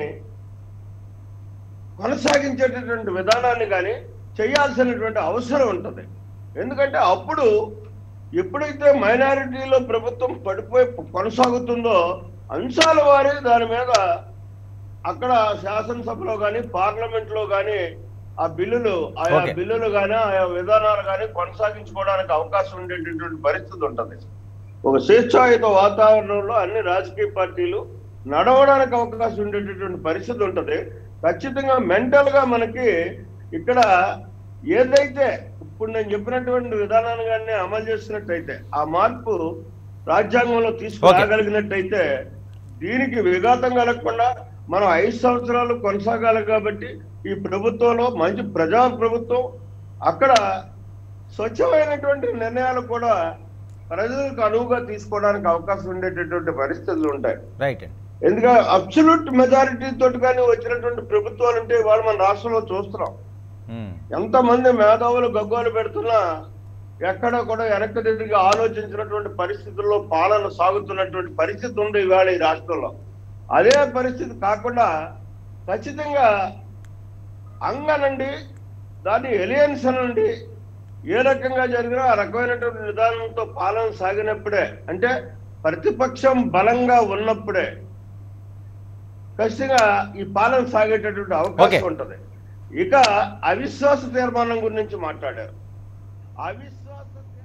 కొనసాగించేటటువంటి విధానాన్ని కానీ చేయాల్సినటువంటి అవసరం ఉంటుంది ఎందుకంటే అప్పుడు ఎప్పుడైతే మైనారిటీలో ప్రభుత్వం పడిపోయి కొనసాగుతుందో అంశాల వారి దాని మీద అక్కడ శాసనసభలో కానీ పార్లమెంట్ లో కానీ ఆ బిల్లులు ఆయా Okay. బిల్లులు కానీ ఆయా విధానాలు కానీ కొనసాగించుకోవడానికి అవకాశం ఉండేటటువంటి పరిస్థితి ఉంటుంది ఒక స్వేచ్ఛాయుత వాతావరణంలో అన్ని రాజకీయ పార్టీలు నడవడానికి అవకాశం ఉండేటటువంటి పరిస్థితి ఉంటుంది ఖచ్చితంగా మెంటల్ గా మనకి ఇక్కడ ఏదైతే ఇప్పుడు నేను చెప్పినటువంటి విధానాన్ని కానీ అమలు చేసినట్టయితే ఆ మార్పు రాజ్యాంగంలో తీసుకురాగలిగినట్టయితే దీనికి విఘాతం కలగకుండా మనం ఐదు సంవత్సరాలు కొనసాగాలి కాబట్టి ఈ ప్రభుత్వంలో మంచి ప్రజా ప్రభుత్వం అక్కడ స్వచ్ఛమైనటువంటి నిర్ణయాలు కూడా ప్రజలకు అనువుగా తీసుకోవడానికి అవకాశం ఉండేటటువంటి పరిస్థితులు ఉంటాయి రైట్ అండి ఎందుకంటే అబ్సల్యూట్ మెజారిటీ తోటి కానీ వచ్చినటువంటి ప్రభుత్వాలు ఉంటే వాళ్ళు మన రాష్ట్రంలో చూస్తున్నాం మ్మ్. ఎంతమంది మేధావులు గగ్గోలు పెడుతున్నా ఎక్కడ కూడా వెనక్కి తిరిగి ఆలోచించినటువంటి పరిస్థితుల్లో పాలన సాగుతున్నటువంటి పరిస్థితి ఉంది ఇవాళ ఈ రాష్ట్రంలో అదే పరిస్థితి కాకుండా ఖచ్చితంగా అంగనండి దాని ఎలియన్స్ అనండి ఏ రకంగా జరిగినా ఆ రకమైనటువంటి విధానంతో పాలన సాగినప్పుడే అంటే ప్రతిపక్షం బలంగా ఉన్నప్పుడే ఖచ్చితంగా ఈ పాలన సాగేటటువంటి అవకాశం Okay. ఉంటది ఇక అవిశ్వాస తీర్మానం గురించి మాట్లాడారు అవిశ్వాస తీర్మానం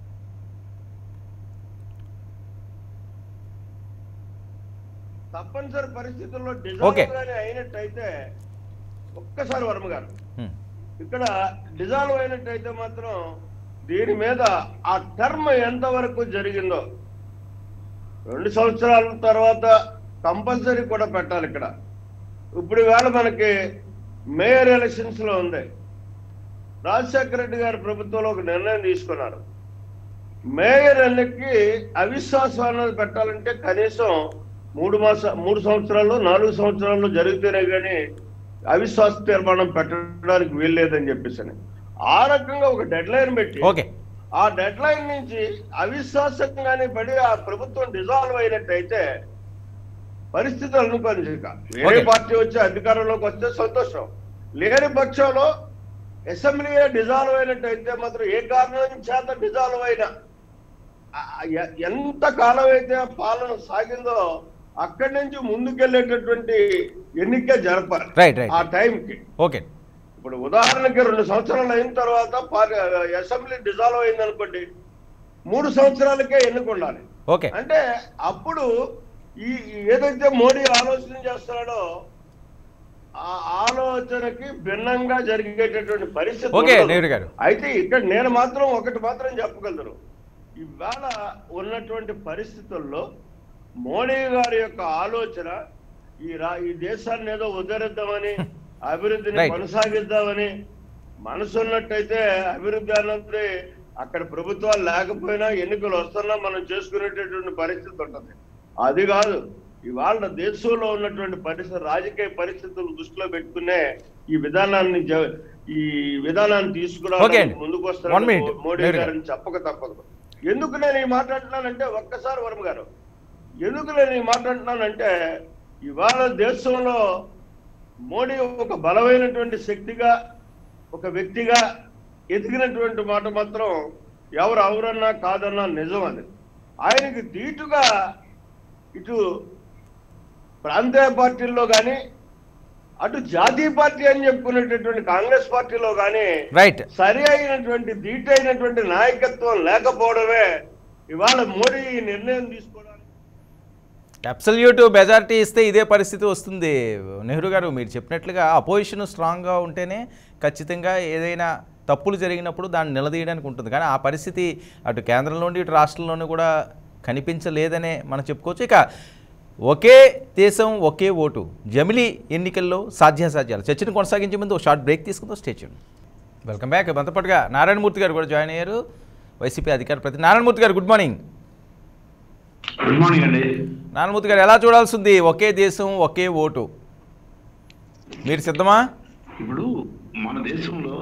తప్పనిసరి పరిస్థితుల్లో Okay. డిజాల్వ్ గానీ అయినట్టయితే ఒక్కసారి వర్మ గారు మ్మ్. ఇక్కడ డిజాల్వ్ అయినట్టయితే మాత్రం దీని మీద ఆ టర్మ్ ఎంతవరకు జరిగిందో రెండు సంవత్సరాల తర్వాత కంపల్సరీ కూడా పెట్టాలి ఇక్కడ ఇప్పుడు వేళ మనకి మేయర్ ఎలక్షన్స్ లో ఉంది రాజశేఖర రెడ్డి గారి ప్రభుత్వంలో ఒక నిర్ణయం తీసుకున్నారు మేయర్ ఎన్నికకి అవిశ్వాసం అన్నది పెట్టాలంటే కనీసం మూడు మాస మూడు సంవత్సరాలు నాలుగు సంవత్సరాల్లో జరిగితేనే కానీ అవిశ్వాస తీర్మానం పెట్టడానికి వీల్లేదని చెప్పేసి ఆ రకంగా ఒక డెడ్ లైన్ పెట్టి ఓకే ఆ డెడ్ లైన్ నుంచి అవిశ్వాసంగానే పడి ఆ ప్రభుత్వం డిజాల్వ్ అయినట్టయితే పరిస్థితులు అనుకోని ఇక వేరే Okay. పార్టీ వచ్చి అధికారంలోకి వస్తే సంతోషం లేని పక్షంలో అసెంబ్లీ డిజాల్వ్ అయినట్టయితే మాత్రం ఏ కారణం చేత డిజాల్వ్ అయినా ఆ, ఎ- ఎంత కాలం అయితే ఆ పాలన సాగిందో అక్కడి నుంచి ముందుకెళ్లేటటువంటి ఎన్నిక జరపాలి రైట్ రైట్ ఆ టైంకి ఓకే ఇప్పుడు ఉదాహరణకి రెండు సంవత్సరాలు అయిన తర్వాత పార్- అసెంబ్లీ డిజాల్వ్ అయింది అనుకోండి మూడు సంవత్సరాలకే ఎన్నుకుండాలి ఓకే అంటే అప్పుడు ఈ ఈ ఏదైతే మోడీ ఆలోచన చేస్తున్నాడో ఆ ఆలోచనకి భిన్నంగా జరిగేటటువంటి పరిస్థితి ఓకే ఉండదు. నెహ్రూ గారు అయితే ఇక్కడ నేను మాత్రం ఒకటి మాత్రం చెప్పగలను ఇవాళ ఉన్నటువంటి పరిస్థితుల్లో మోడీ గారి యొక్క ఆలోచన ఈ రా ఈ దేశాన్ని ఏదో ఉద్ధరిద్దామని అభివృద్ధిని Right. కొనసాగిద్దామని మనసు ఉన్నట్టయితే అభివృద్ధి అన్నది అక్కడ ప్రభుత్వాలు లేకపోయినా ఎన్నికలు వస్తున్నా మనం చేసుకునేటటువంటి పరిస్థితి ఉంటుంది అది కాదు ఇవాళ దేశంలో ఉన్నటువంటి పరిస్థితి రాజకీయ పరిస్థితులను దృష్టిలో పెట్టుకునే ఈ విధానాన్ని జ- ఈ విధానాన్ని Okay తీసుకురావడానికి అండి. ముందుకు One వస్తున్నారు minute. Modi Very good. గారిని చెప్పక తప్పదు ఎందుకు నేను ఈ మాట్లాడుతున్నానంటే ఒక్కసారి వర్మ గారు ఎందుకు నేను ఈ మాట్లాడుతున్నానంటే ఇవాళ దేశంలో మోడీ ఒక బలమైనటువంటి శక్తిగా ఒక వ్యక్తిగా ఎదిగినటువంటి మాట మాత్రం ఎవరు ఎవరన్నా కాదన్నా నిజం అది ఆయనకి ధీటుగా ఇటు ప్రాంతీయ పార్టీల్లో కానీ అటు జాతీయ పార్టీ అని చెప్పుకునేటటువంటి కాంగ్రెస్ పార్టీలో కానీ రైట్ సరి అయినటువంటి ధీటైనటువంటి నాయకత్వం లేకపోవడమే ఇవాళ మోడీ ఈ నిర్ణయం తీసుకోవడానికి అబ్సల్యూట్ మెజారిటీ ఇస్తే ఇదే పరిస్థితి వస్తుంది నెహ్రూ గారు మీరు చెప్పినట్లుగా అపోజిషన్ స్ట్రాంగ్గా ఉంటేనే ఖచ్చితంగా ఏదైనా తప్పులు జరిగినప్పుడు దాన్ని నిలదీయడానికి ఉంటుంది కానీ ఆ పరిస్థితి అటు కేంద్రంలోని ఇటు రాష్ట్రంలోనూ కూడా కనిపించలేదనే మనం చెప్పుకోవచ్చు ఇక ఒకే దేశం ఒకే ఓటు జమిలీ ఎన్నికల్లో సాధ్యాసాధ్యాలు చర్చను కొనసాగించే ముందు ఒక షార్ట్ బ్రేక్ తీసుకుందాం స్టేచ్యూన్ వెల్కమ్ బ్యాక్ మనతో పాటుగా నారాయణమూర్తి గారు కూడా జాయిన్ అయ్యారు వైసీపీ అధికార ప్రతి నారాయణమూర్తి గారు గుడ్ మార్నింగ్ గుడ్ మార్నింగ్ అండి నారాయణమూర్తి గారు ఎలా చూడాల్సి ఉంది ఒకే దేశం ఒకే ఓటు మీరు సిద్ధమా ఇప్పుడు మన దేశంలో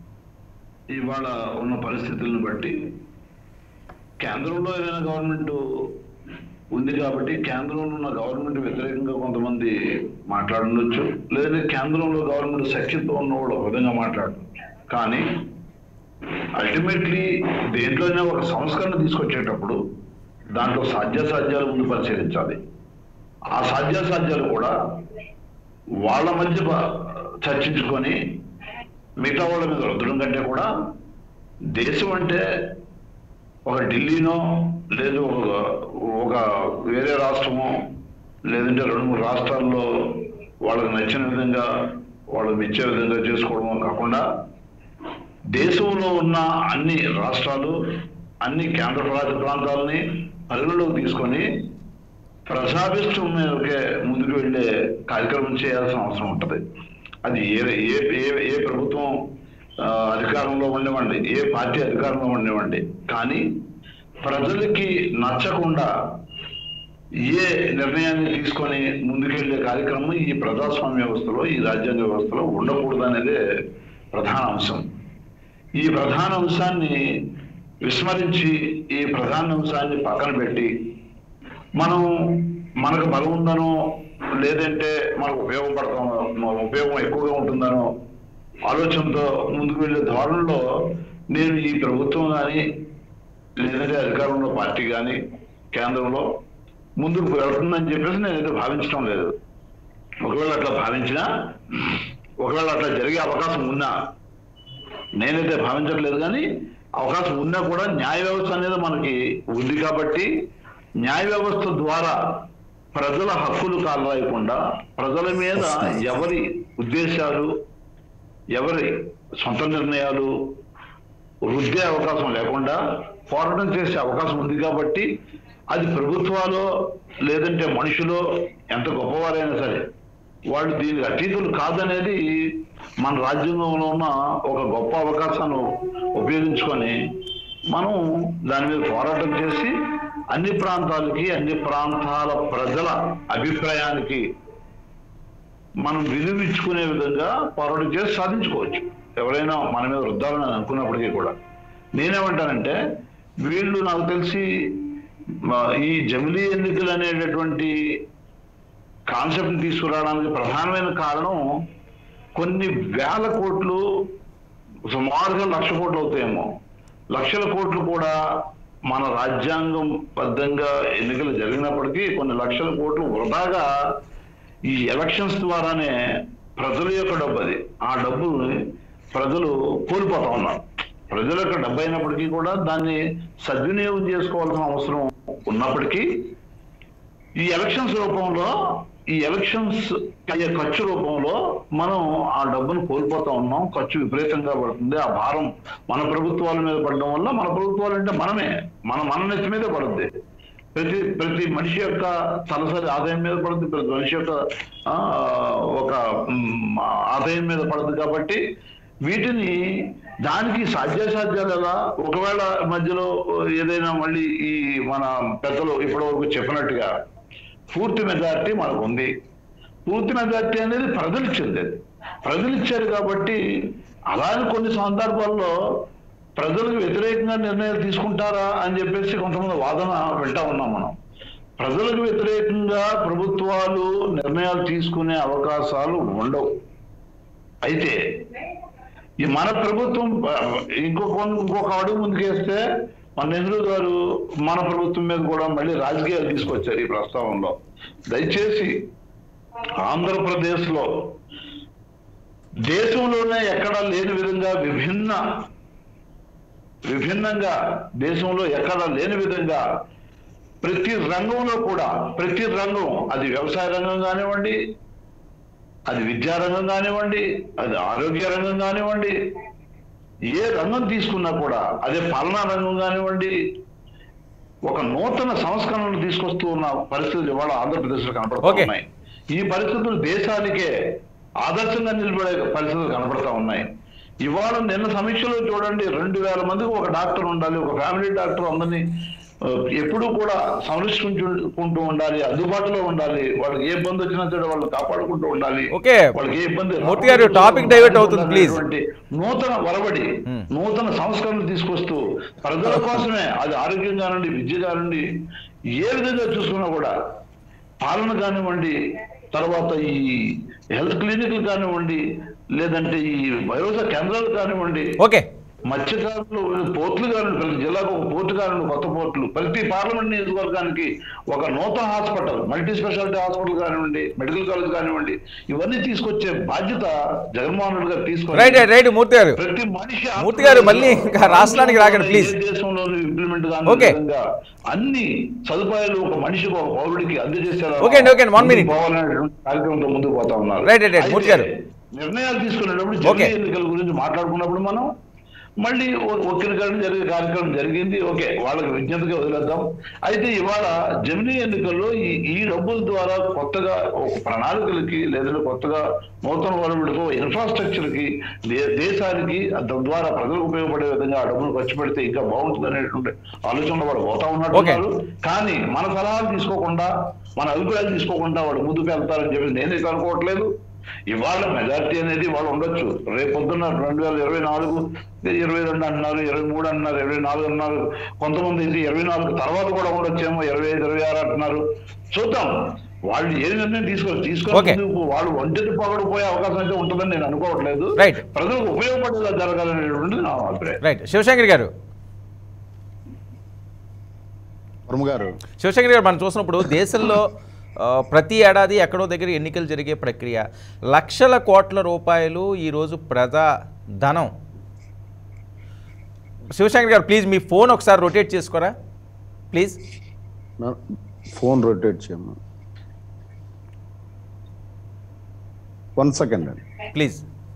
ఇవాళ ఉన్న పరిస్థితులను బట్టి కేంద్రంలో ఏదైనా గవర్నమెంట్ ఉంది కాబట్టి కేంద్రంలో ఉన్న గవర్నమెంట్ వ్యతిరేకంగా కొంతమంది మాట్లాడవచ్చు లేదంటే కేంద్రంలో గవర్నమెంట్ సఖ్యతో ఉన్న వాళ్ళు ఒక విధంగా మాట్లాడవచ్చు కానీ అల్టిమేట్లీ దేంట్లోనే ఒక సంస్కరణ తీసుకొచ్చేటప్పుడు దాంట్లో సాధ్యాసాధ్యాలు ముందు పరిశీలించాలి ఆ సాధ్యాసాధ్యాలు కూడా వాళ్ళ మధ్య బ- చర్చించుకొని మిగతా వాళ్ళ మీద రుద్దడం కంటే కూడా దేశం అంటే ఒక ఢిల్లీనో లేదు ఒక ఒక వేరే రాష్ట్రమో లేదంటే రెండు మూడు రాష్ట్రాల్లో వాళ్ళకి నచ్చిన విధంగా వాళ్ళు మెచ్చే విధంగా చేసుకోవడమో కాకుండా దేశంలో ఉన్న అన్ని రాష్ట్రాలు అన్ని కేంద్ర పాలిత ప్రాంతాలని పరిగణలోకి తీసుకొని ప్రజాభిష్టం మీదకే ముందుకు వెళ్ళే కార్యక్రమం చేయాల్సిన అవసరం ఉంటుంది అది ఏ ఏ ఏ- ఏ ప్రభుత్వం ఆ, అధికారంలో ఉండేవండి ఏ పార్టీ అధికారంలో ఉండేవండి కానీ ప్రజలకి నచ్చకుండా ఏ నిర్ణయాన్ని తీసుకొని ముందుకెళ్లే కార్యక్రమం ఈ ప్రజాస్వామ్య వ్యవస్థలో ఈ రాజ్యాంగ వ్యవస్థలో ఉండకూడదు అనేదే ప్రధాన అంశం ఈ ప్రధాన అంశాన్ని విస్మరించి ఈ ప్రధాన అంశాన్ని పక్కన పెట్టి మనం మనకు బలం ఉందనో లేదంటే మనకు ఉపయోగపడతామో మన ఉపయోగం ఎక్కువగా ఉంటుందనో ఆలోచనతో ముందుకు వెళ్ళే ధోరణిలో నేను ఈ ప్రభుత్వం కానీ లేదంటే అధికారంలో పార్టీ కానీ కేంద్రంలో ముందుకు వెళ్తుందని చెప్పేసి నేనైతే భావించడం లేదు ఒకవేళ అట్లా భావించినా ఒకవేళ అట్లా జరిగే అవకాశం ఉన్నా నేనైతే భావించట్లేదు కానీ అవకాశం ఉన్నా కూడా న్యాయ వ్యవస్థ అనేది మనకి ఉంది కాబట్టి న్యాయ వ్యవస్థ ద్వారా ప్రజల హక్కులు కాలరాయకుండా ప్రజల మీద ఎవరి ఉద్దేశాలు ఎవరి సొంత నిర్ణయాలు రుద్దే అవకాశం లేకుండా పోరాటం చేసే అవకాశం ఉంది కాబట్టి అది ప్రభుత్వాలు లేదంటే మనుషులు ఎంత గొప్పవారైనా సరే వాళ్ళు దీనికి అతీతులు కాదనేది మన రాజ్యాంగంలో ఉన్న ఒక గొప్ప అవకాశాన్ని ఉపయోగించుకొని మనం దాని మీద పోరాటం చేసి అన్ని ప్రాంతాలకి అన్ని ప్రాంతాల ప్రజల అభిప్రాయానికి మనం విలువ ఇచ్చుకునే విధంగా పోరాటం చేసి సాధించుకోవచ్చు ఎవరైనా మన మీద రుద్దాలని అనుకున్నప్పటికీ కూడా నేనేమంటానంటే వీళ్ళు నాకు తెలిసి మా ఈ జమిలీ ఎన్నికలు అనేటటువంటి కాన్సెప్ట్ తీసుకురావడానికి ప్రధానమైన కారణం కొన్ని వేల కోట్లు సుమారుగా లక్ష కోట్లు అవుతాయేమో లక్షల కోట్లు కూడా మన రాజ్యాంగం బద్ధంగా ఎన్నికలు జరిగినప్పటికీ కొన్ని లక్షల కోట్లు వృధాగా ఈ ఎలక్షన్స్ ద్వారానే ప్రజల యొక్క డబ్బు అది ఆ డబ్బు ప్రజలు కోల్పోతా ఉన్నారు ప్రజల యొక్క డబ్బు అయినప్పటికీ కూడా దాన్ని సద్వినియోగం చేసుకోవాల్సిన అవసరం ఉన్నప్పటికీ ఈ ఎలక్షన్స్ రూపంలో ఈ ఎలక్షన్స్ అయ్యే ఖర్చు రూపంలో మనం ఆ డబ్బును కోల్పోతా ఉన్నాం ఖర్చు విపరీతంగా పడుతుంది ఆ భారం మన ప్రభుత్వాల మీద పడడం వల్ల మన ప్రభుత్వాలు అంటే మనమే మన మన నెత్తి మీదే పడుద్ది ప్రతి ప్రతి మనిషి యొక్క తలసరి ఆదాయం మీద పడుతుంది ప్రతి మనిషి యొక్క ఆ, ఒక మ్, ఆదాయం మీద పడుతుంది కాబట్టి వీటిని దానికి సాధ్యాసాధ్యాలు ఎలా ఒకవేళ మధ్యలో ఏదైనా మళ్ళీ ఈ మన పెద్దలు ఇప్పటివరకు చెప్పినట్టుగా పూర్తి మెజారిటీ మనకు ఉంది పూర్తి మెజారిటీ అనేది ప్రజలు ఇచ్చింది అది ప్రజలు ఇచ్చారు కాబట్టి అలాగే కొన్ని సందర్భాల్లో ప్రజలకు వ్యతిరేకంగా నిర్ణయాలు తీసుకుంటారా అని చెప్పేసి కొంతమంది వాదన వింటా ఉన్నాం మనం ప్రజలకు వ్యతిరేకంగా ప్రభుత్వాలు నిర్ణయాలు తీసుకునే అవకాశాలు ఉండవు అయితే ఈ మన ప్రభుత్వం ఆ, ఇంకొక ఇంకొక అడుగు ముందుకేస్తే మన నెహ్రూ గారు మన ప్రభుత్వం మీద కూడా మళ్ళీ రాజకీయాలు తీసుకొచ్చారు ఈ ప్రస్తావనలో దయచేసి ఆంధ్రప్రదేశ్ లో దేశంలోనే ఎక్కడా లేని విధంగా విభిన్న విభిన్నంగా దేశంలో ఎక్కడా లేని విధంగా ప్రతి రంగంలో కూడా ప్రతి రంగం అది వ్యవసాయ రంగం కానివ్వండి అది విద్యా రంగం కానివ్వండి అది ఆరోగ్య రంగం కానివ్వండి ఏ రంగం తీసుకున్నా కూడా అదే పాలనా రంగం కానివ్వండి ఒక నూతన సంస్కరణలు తీసుకొస్తూ ఉన్న పరిస్థితులు ఇవాళ ఆంధ్రప్రదేశ్లో కనపడుతూ Okay. ఉన్నాయి ఈ పరిస్థితులు దేశానికే ఆదర్శంగా నిలబడే పరిస్థితులు కనపడతా ఉన్నాయి ఇవాళ నిన్న సమీక్షలో చూడండి రెండు వేల మందికి ఒక డాక్టర్ ఉండాలి ఒక ఫ్యామిలీ డాక్టర్ అందరినీ ఆ, ఎప్పుడూ కూడా సంరక్షించుకుంటూ ఉండాలి అందుబాటులో ఉండాలి వాళ్ళకి ఏ ఇబ్బంది వచ్చినా సరే వాళ్ళు కాపాడుకుంటూ ఉండాలి Okay. వాళ్ళకి ఏ ఇబ్బంది మూర్తి గారు, రాకూడదు topic divert అవుతుంది, please. అనేటువంటి నూతన వరవడి Hmm. నూతన సంస్కరణలు తీసుకొస్తూ ప్రజల కోసమే అది ఆరోగ్యం కానివ్వండి విద్య కానివ్వండి ఏ విధంగా చూసుకున్నా కూడా పాలన కానివ్వండి తర్వాత ఈ హెల్త్ క్లినిక్లు కానివ్వండి లేదంటే ఈ వయోజ కేంద్రాలు కానివ్వండి ఓకే మత్స్యకారులు పోర్టులు కానివ్వండి ప్రతి జిల్లాకు ఒక పోర్టు కానివ్వండి కొత్త పోర్టులు ప్రతి పార్లమెంట్ నియోజకవర్గానికి ఒక నూతన హాస్పిటల్ మల్టీ స్పెషాలిటీ హాస్పిటల్ కానివ్వండి మెడికల్ కాలేజ్ కానివ్వండి ఇవన్నీ తీసుకొచ్చే బాధ్యత జగన్మోహన్ రెడ్డి గారు తీసుకొని రైట్ రైట్ రైట్ మూర్తి గారు ప్రతి మనిషి మూర్తి గారు, మళ్ళీ ఇంకా రాష్ట్రానికి రాకండి, please. ఏ దేశంలోనూ ఇంప్లిమెంట్ Okay. విధంగా అన్ని సదుపాయాలు ఒక మనిషికి ఒక పౌరుడికి అందజేసేలా Okay అండి, okay అండి, one ముందుకు minute. పోవాలనేటువంటి కార్యక్రమంతో ముందుకు పోతా ఉన్నారు Right, right, right. మూర్తి గారు. అయితే నిర్ణయాలు తీసుకునేటప్పుడు Okay. జమిలీ ఎన్నికల గురించి మాట్లాడుకున్నప్పుడు మనం మళ్ళీ ఓ- వక్రీకరణ జరిగే కార్యక్రమం జరిగింది ఓకే వాళ్ళకి విజ్ఞతగా వదిలేద్దాం అయితే ఇవాళ జమినీ ఎన్నికల్లో ఈ ఈ డబ్బుల ద్వారా కొత్తగా ఒక ప్రణాళికలకి లేదంటే కొత్తగా నూతన వనరులకు ఇన్ఫ్రాస్ట్రక్చర్ కి దే- దేశానికి తద్వారా ప్రజలకు ఉపయోగపడే విధంగా ఆ డబ్బులు ఖర్చు పెడితే ఇంకా బాగుంటుంది అనేటువంటి ఆలోచనలో వాడు పోతా ఉన్నట్టున్నారు కానీ మన సలహాలు తీసుకోకుండా మన అభిప్రాయాలు తీసుకోకుండా వాడు ముందుకు వెళ్తారని చెప్పి నేనైతే అనుకోవట్లేదు ఇవాళ మెజార్టీ అనేది వాళ్ళు ఉండొచ్చు రేపు పొద్దున్న రెండు వేల ఇరవై నాలుగు ఇరవై రెండు అంటున్నారు ఇరవై మూడు అంటున్నారు ఇరవై నాలుగు అన్నారు కొంతమంది అయితే ఇరవై నాలుగు తర్వాత కూడా ఉండొచ్చేమో ఇరవై ఐదు ఇరవై ఆరు అంటున్నారు చూద్దాం వాళ్ళు ఏ నిర్ణయం తీసుకోవాలి Okay. తీసుకొని వాళ్ళు ఒంటికి పొగడు పోయే అవకాశం అయితే ఉంటుందని నేను అనుకోవట్లేదు Right. ప్రజలకు ఉపయోగపడేలా జరగాలనేటువంటిది నా అభిప్రాయం రైట్ శివశంకర్ గారు వర్మ గారు శివశంకర్ గారు మనం చూసినప్పుడు దేశంలో ఆ, ప్రతి ఏడాది ఎక్కడో దగ్గర ఎన్నికలు జరిగే ప్రక్రియ లక్షల కోట్ల రూపాయలు ఈరోజు ప్రజా ధనం శివశంకర్ గారు ప్లీజ్ మీ ఫోన్ ఒకసారి రొటేట్ చేసుకోరా ప్లీజ్ నా ఫోన్ రొటేట్ చేయమ్మా వన్ సెకండ్ అండి ప్లీజ్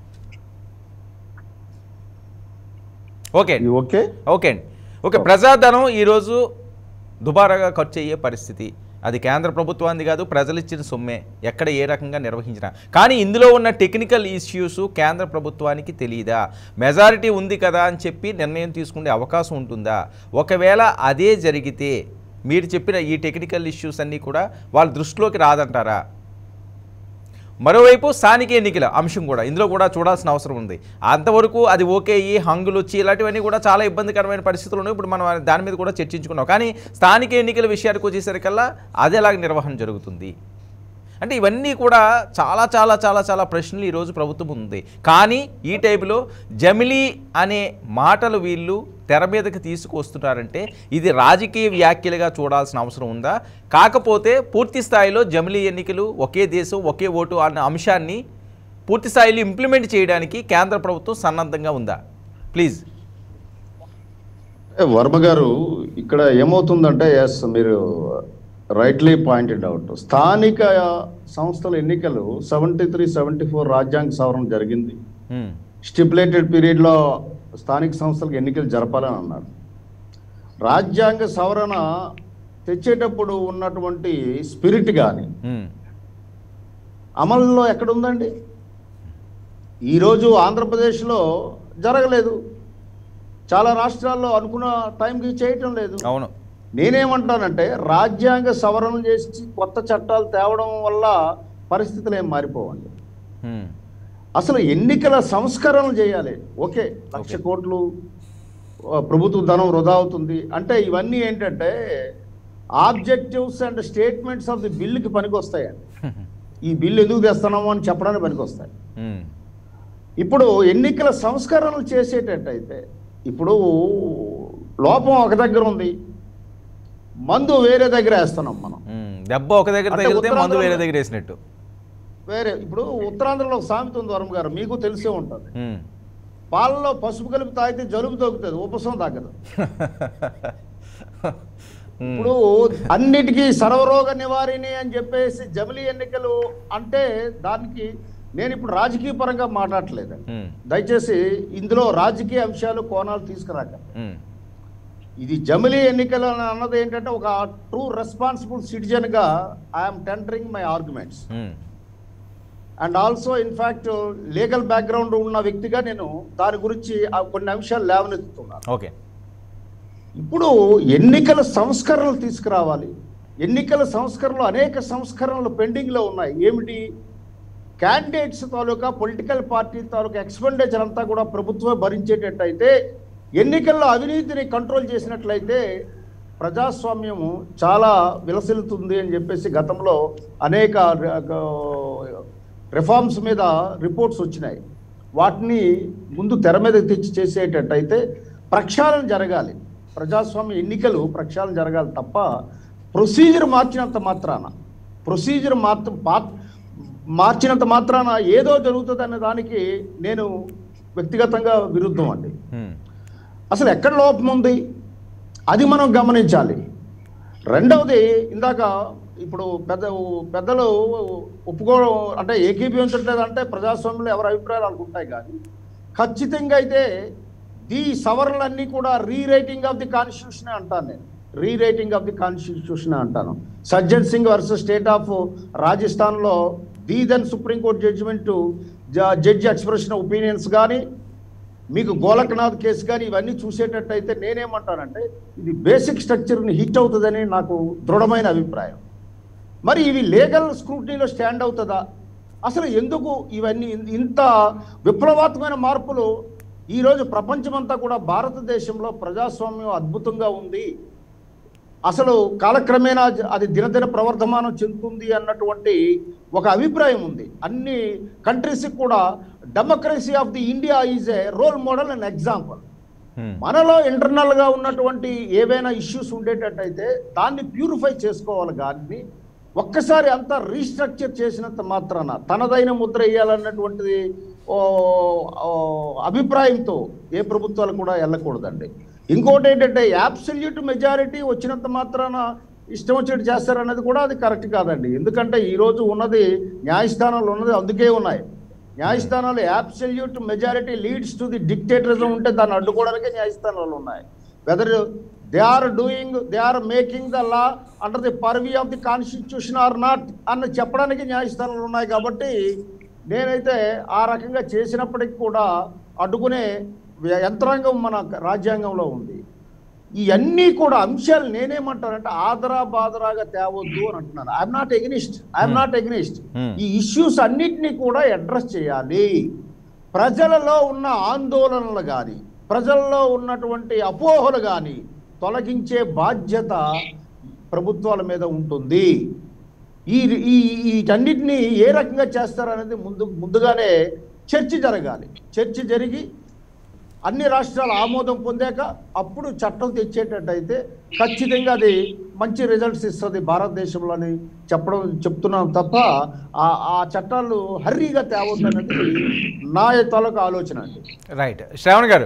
ఓకే ఇది ఓకే ఓకే అండి ఓకే ప్రజాధనం ఈరోజు దుబారాగా ఖర్చు అయ్యే పరిస్థితి అది కేంద్ర ప్రభుత్వానికి కాదు ప్రజలు ఇచ్చిన సొమ్మే ఎక్కడ ఏ రకంగా నిర్వహించినా కానీ ఇందులో ఉన్న టెక్నికల్ ఇష్యూస్ కేంద్ర ప్రభుత్వానికి తెలియదా మెజారిటీ ఉంది కదా అని చెప్పి నిర్ణయం తీసుకునే అవకాశం ఉంటుందా ఒకవేళ అదే జరిగితే మీరు చెప్పిన ఈ టెక్నికల్ ఇష్యూస్ అన్నీ కూడా వాళ్ళ దృష్టిలోకి రాదంటారా మరోవైపు స్థానిక ఎన్నికల అంశం కూడా ఇందులో కూడా చూడాల్సిన అవసరం ఉంది అంతవరకు అది ఓకే ఈ హంగులు వచ్చి ఇలాంటివన్నీ కూడా చాలా ఇబ్బందికరమైన పరిస్థితులు ఉన్నాయి ఇప్పుడు మనం దాని మీద కూడా చర్చించుకున్నాం కానీ స్థానిక ఎన్నికల విషయానికి వచ్చేసరికల్లా అది ఎలాగ నిర్వహణ జరుగుతుంది అంటే ఇవన్నీ కూడా చాలా చాలా చాలా చాలా ప్రశ్నలు ఈరోజు ప్రభుత్వం ఉంది కానీ ఈ టైపులో జమిలీ అనే మాటలు వీళ్ళు తెర మీదకి తీసుకొస్తున్నారంటే ఇది రాజకీయ వ్యాఖ్యలుగా చూడాల్సిన అవసరం ఉందా కాకపోతే పూర్తి స్థాయిలో జమిలీ ఎన్నికలు ఒకే దేశం ఒకే ఓటు అన్న అంశాన్ని పూర్తి స్థాయిలో ఇంప్లిమెంట్ చేయడానికి కేంద్ర ప్రభుత్వం సన్నద్ధంగా ఉందా ప్లీజ్ ఏ, వర్మ గారు ఇక్కడ ఏమవుతుందంటే ఎస్ మీరు రైట్లీ పాయింటెడ్ అవుట్ స్థానిక సంస్థల ఎన్నికలు సెవెంటీ త్రీ సెవెంటీ ఫోర్ రాజ్యాంగ సవరణ జరిగింది హ్మ్. స్టిపులేటెడ్ పీరియడ్లో స్థానిక సంస్థలకు ఎన్నికలు జరపాలని అన్నారు రాజ్యాంగ సవరణ తెచ్చేటప్పుడు ఉన్నటువంటి స్పిరిట్ కానీ హ్మ్. అమల్లో ఎక్కడుందండి ఈరోజు ఆంధ్రప్రదేశ్లో జరగలేదు చాలా రాష్ట్రాల్లో అనుకున్న టైంకి చేయటం లేదు అవును నేనేమంటానంటే రాజ్యాంగ సవరణ చేసి కొత్త చట్టాలు తేవడం వల్ల పరిస్థితులు ఏం మారిపోవండి హ్మ్. అసలు ఎన్నికల సంస్కరణ చేయాలి ఓకే లక్ష కోట్లు ఆ, ప్రభుత్వ ధనం వృధా అవుతుంది అంటే ఇవన్నీ ఏంటంటే objectives and statements of the బిల్లుకి పనికొస్తాయండి ఈ బిల్లు ఎందుకు తెస్తున్నాము అని చెప్పడానికి పనికొస్తాయి హ్మ్. ఇప్పుడు ఎన్నికల సంస్కరణలు చేసేటట్టయితే ఇప్పుడు లోపం ఒక దగ్గర ఉంది మందు వేరే దగ్గర వేస్తున్నాం మనం ఉమ్, దెబ్బ ఒక దగ్గర అంటే తగిలితే మందు ఉత్తరాంధ్రలో- వేరే దగ్గర వేసినట్టు వేరే ఇప్పుడు ఉత్తరాంధ్రలో ఒక సామెత ఉంది వరం గారు మీకు తెలిసే ఉంటుంది ఉమ్. పాలలో పసుపు కలిపి తాగితే జలుబు తగ్గుతుంది ఉపశమం తగ్గదు ఉమ్. ఇప్పుడు అన్నిటికీ సర్వరోగ నివారిణి అని చెప్పేసి జమిలీ ఎన్నికలు అంటే దానికి నేను ఇప్పుడు రాజకీయ పరంగా మాట్లాడట్లేదు ఉమ్. దయచేసి ఇందులో రాజకీయ అంశాలు కోణాలు తీసుకురాక ఉమ్. ఇది జమిలీ ఎన్నికలు అని అన్నది ఏంటంటే ఒక ట్రూ రెస్పాన్సిబుల్ సిటిజన్ గా I'm tendering my arguments um. And also in fact legal background ఉన్న వ్యక్తిగా నేను దాని గురించి ఆ కొన్ని అంశాలు లేవనెత్తుతున్నాను ఓకే ఇప్పుడు ఎన్నికల సంస్కరణలు తీసుకురావాలి ఎన్నికల సంస్కరణలు అనేక సంస్కరణలు పెండింగ్లో ఉన్నాయి ఏమిటి క్యాండిడేట్స్ తాలూకా పొలిటికల్ పార్టీ తాలూకా ఎక్స్పెండిచర్ అంతా కూడా ప్రభుత్వమే భరించేటట్టయితే ఎన్నికల్లో అవినీతిని కంట్రోల్ చేసినట్లయితే ప్రజాస్వామ్యము చాలా విలసిల్లుతుంది అని చెప్పేసి గతంలో అనేక రిఫార్మ్స్ మీద రిపోర్ట్స్ వచ్చినాయి వాటిని ముందు తెర మీద తెచ్చి చేసేటట్టయితే ప్రక్షాళన జరగాలి ప్రజాస్వామ్య ఎన్నికలు ప్రక్షాళన జరగాలి తప్ప ప్రొసీజర్ మార్చినంత మాత్రాన ప్రొసీజర్ మాత్రం పా- మార్చినంత మాత్రాన ఏదో జరుగుతుంది అనే దానికి నేను వ్యక్తిగతంగా విరుద్ధం అండి ఉమ్. అసలు ఎక్కడ లోపం ఉంది అది మనం గమనించాలి రెండవది ఇందాక ఇప్పుడు పెద్ద పెద్దలు ఒప్పుకోవడం అంటే ఏకీభవించట్లేదంటే ప్రజాస్వామ్యంలో ఎవరి అభిప్రాయాలు అనుకుంటాయి కానీ ఖచ్చితంగా అయితే ఈ సవరణలన్నీ కూడా రీరైటింగ్ ఆఫ్ ది కాన్స్టిట్యూషన్ అంటాను నేను రీరైటింగ్ ఆఫ్ ది కాన్స్టిట్యూషన్ అంటాను Sajjan Singh versus state of రాజస్థాన్లో the then supreme court judgement judge expression opinions కానీ మీకు గోలక్నాథ్ కేసు కానీ ఇవన్నీ చూసేటట్టయితే నేనేమంటానంటే ఇది బేసిక్ స్ట్రక్చర్ని హిట్ అవుతుందని నాకు దృఢమైన అభిప్రాయం మరి ఇవి లీగల్ స్క్రూటనీలో స్టాండ్ అవుతుందా అసలు ఎందుకు ఇవన్నీ ఇన్- ఇంత విప్లవాత్మకమైన మార్పులు ఈరోజు ప్రపంచమంతా కూడా భారతదేశంలో ప్రజాస్వామ్యం అద్భుతంగా ఉంది అసలు కాలక్రమేణా జ- అది దినదిన ప్రవర్ధమానం చెందుతుంది అన్నటువంటి ఒక అభిప్రాయం ఉంది అన్ని కంట్రీస్కి కూడా democracy of the India is a role model and example um. మనలో ఇంటర్నల్ గా ఉన్నటువంటి ఏవైనా ఇష్యూస్ ఉండేటట్టయితే దాన్ని ప్యూరిఫై చేసుకోవాలి కానీ ఒక్కసారి అంతా రీస్ట్రక్చర్ చేసినంత మాత్రాన తనదైన ముద్ర వేయాలన్నటువంటిది ఓ, ఓ, అభిప్రాయంతో ఏ ప్రభుత్వాలు కూడా వెళ్ళకూడదండి ఇంకోటి ఏంటంటే యాబ్సల్యూట్ మెజారిటీ వచ్చినంత మాత్రాన ఇష్టం వచ్చినట్టు చేస్తారన్నది కూడా అది కరెక్ట్ కాదండి ఎందుకంటే ఈ రోజు ఉన్నది న్యాయస్థానాలు ఉన్నది అందుకే ఉన్నాయి న్యాయస్థానాలు absolute majority leads to the dictatorism ఉంటే దాన్ని అడ్డుకోవడానికే న్యాయస్థానాలు ఉన్నాయి whether they are doing they are making the law under the purview of the constitution or not అన్న చెప్పడానికి న్యాయస్థానాలు ఉన్నాయి కాబట్టి నేనైతే ఆ రకంగా చేసినప్పటికి కూడా అడ్డుకునే యంత్రాంగం మన రాజ్యాంగంలో ఉంది ఇవన్నీ కూడా అంశాలు నేనేమంటానంటే ఆదరా బాదరాగా తేవద్దు అని అంటున్నాను I'm not against I'm not against Hmm. ఈ ఇష్యూస్ అన్నిటినీ కూడా అడ్రస్ చేయాలి ప్రజలలో ఉన్న ఆందోళనలు కానీ ప్రజల్లో ఉన్నటువంటి అపోహలు కానీ తొలగించే బాధ్యత ప్రభుత్వాల మీద ఉంటుంది ఈ ఈ వీటన్నిటిని ఏ రకంగా చేస్తారనేది ముందు ముందుగానే చర్చ జరగాలి చర్చ జరిగి అన్ని రాష్ట్రాలు ఆమోదం పొందాక అప్పుడు చట్టం తెచ్చేటట్టయితే ఖచ్చితంగా అది మంచి రిజల్ట్స్ ఇస్తుంది భారతదేశంలోని చెప్పడం చెప్తున్నాం తప్ప ఆ ఆ చట్టాలు హర్రీగా తేవద్దు అనేది నా తాలూకు ఆలోచన అండి రైట్ శ్రావణ్ గారు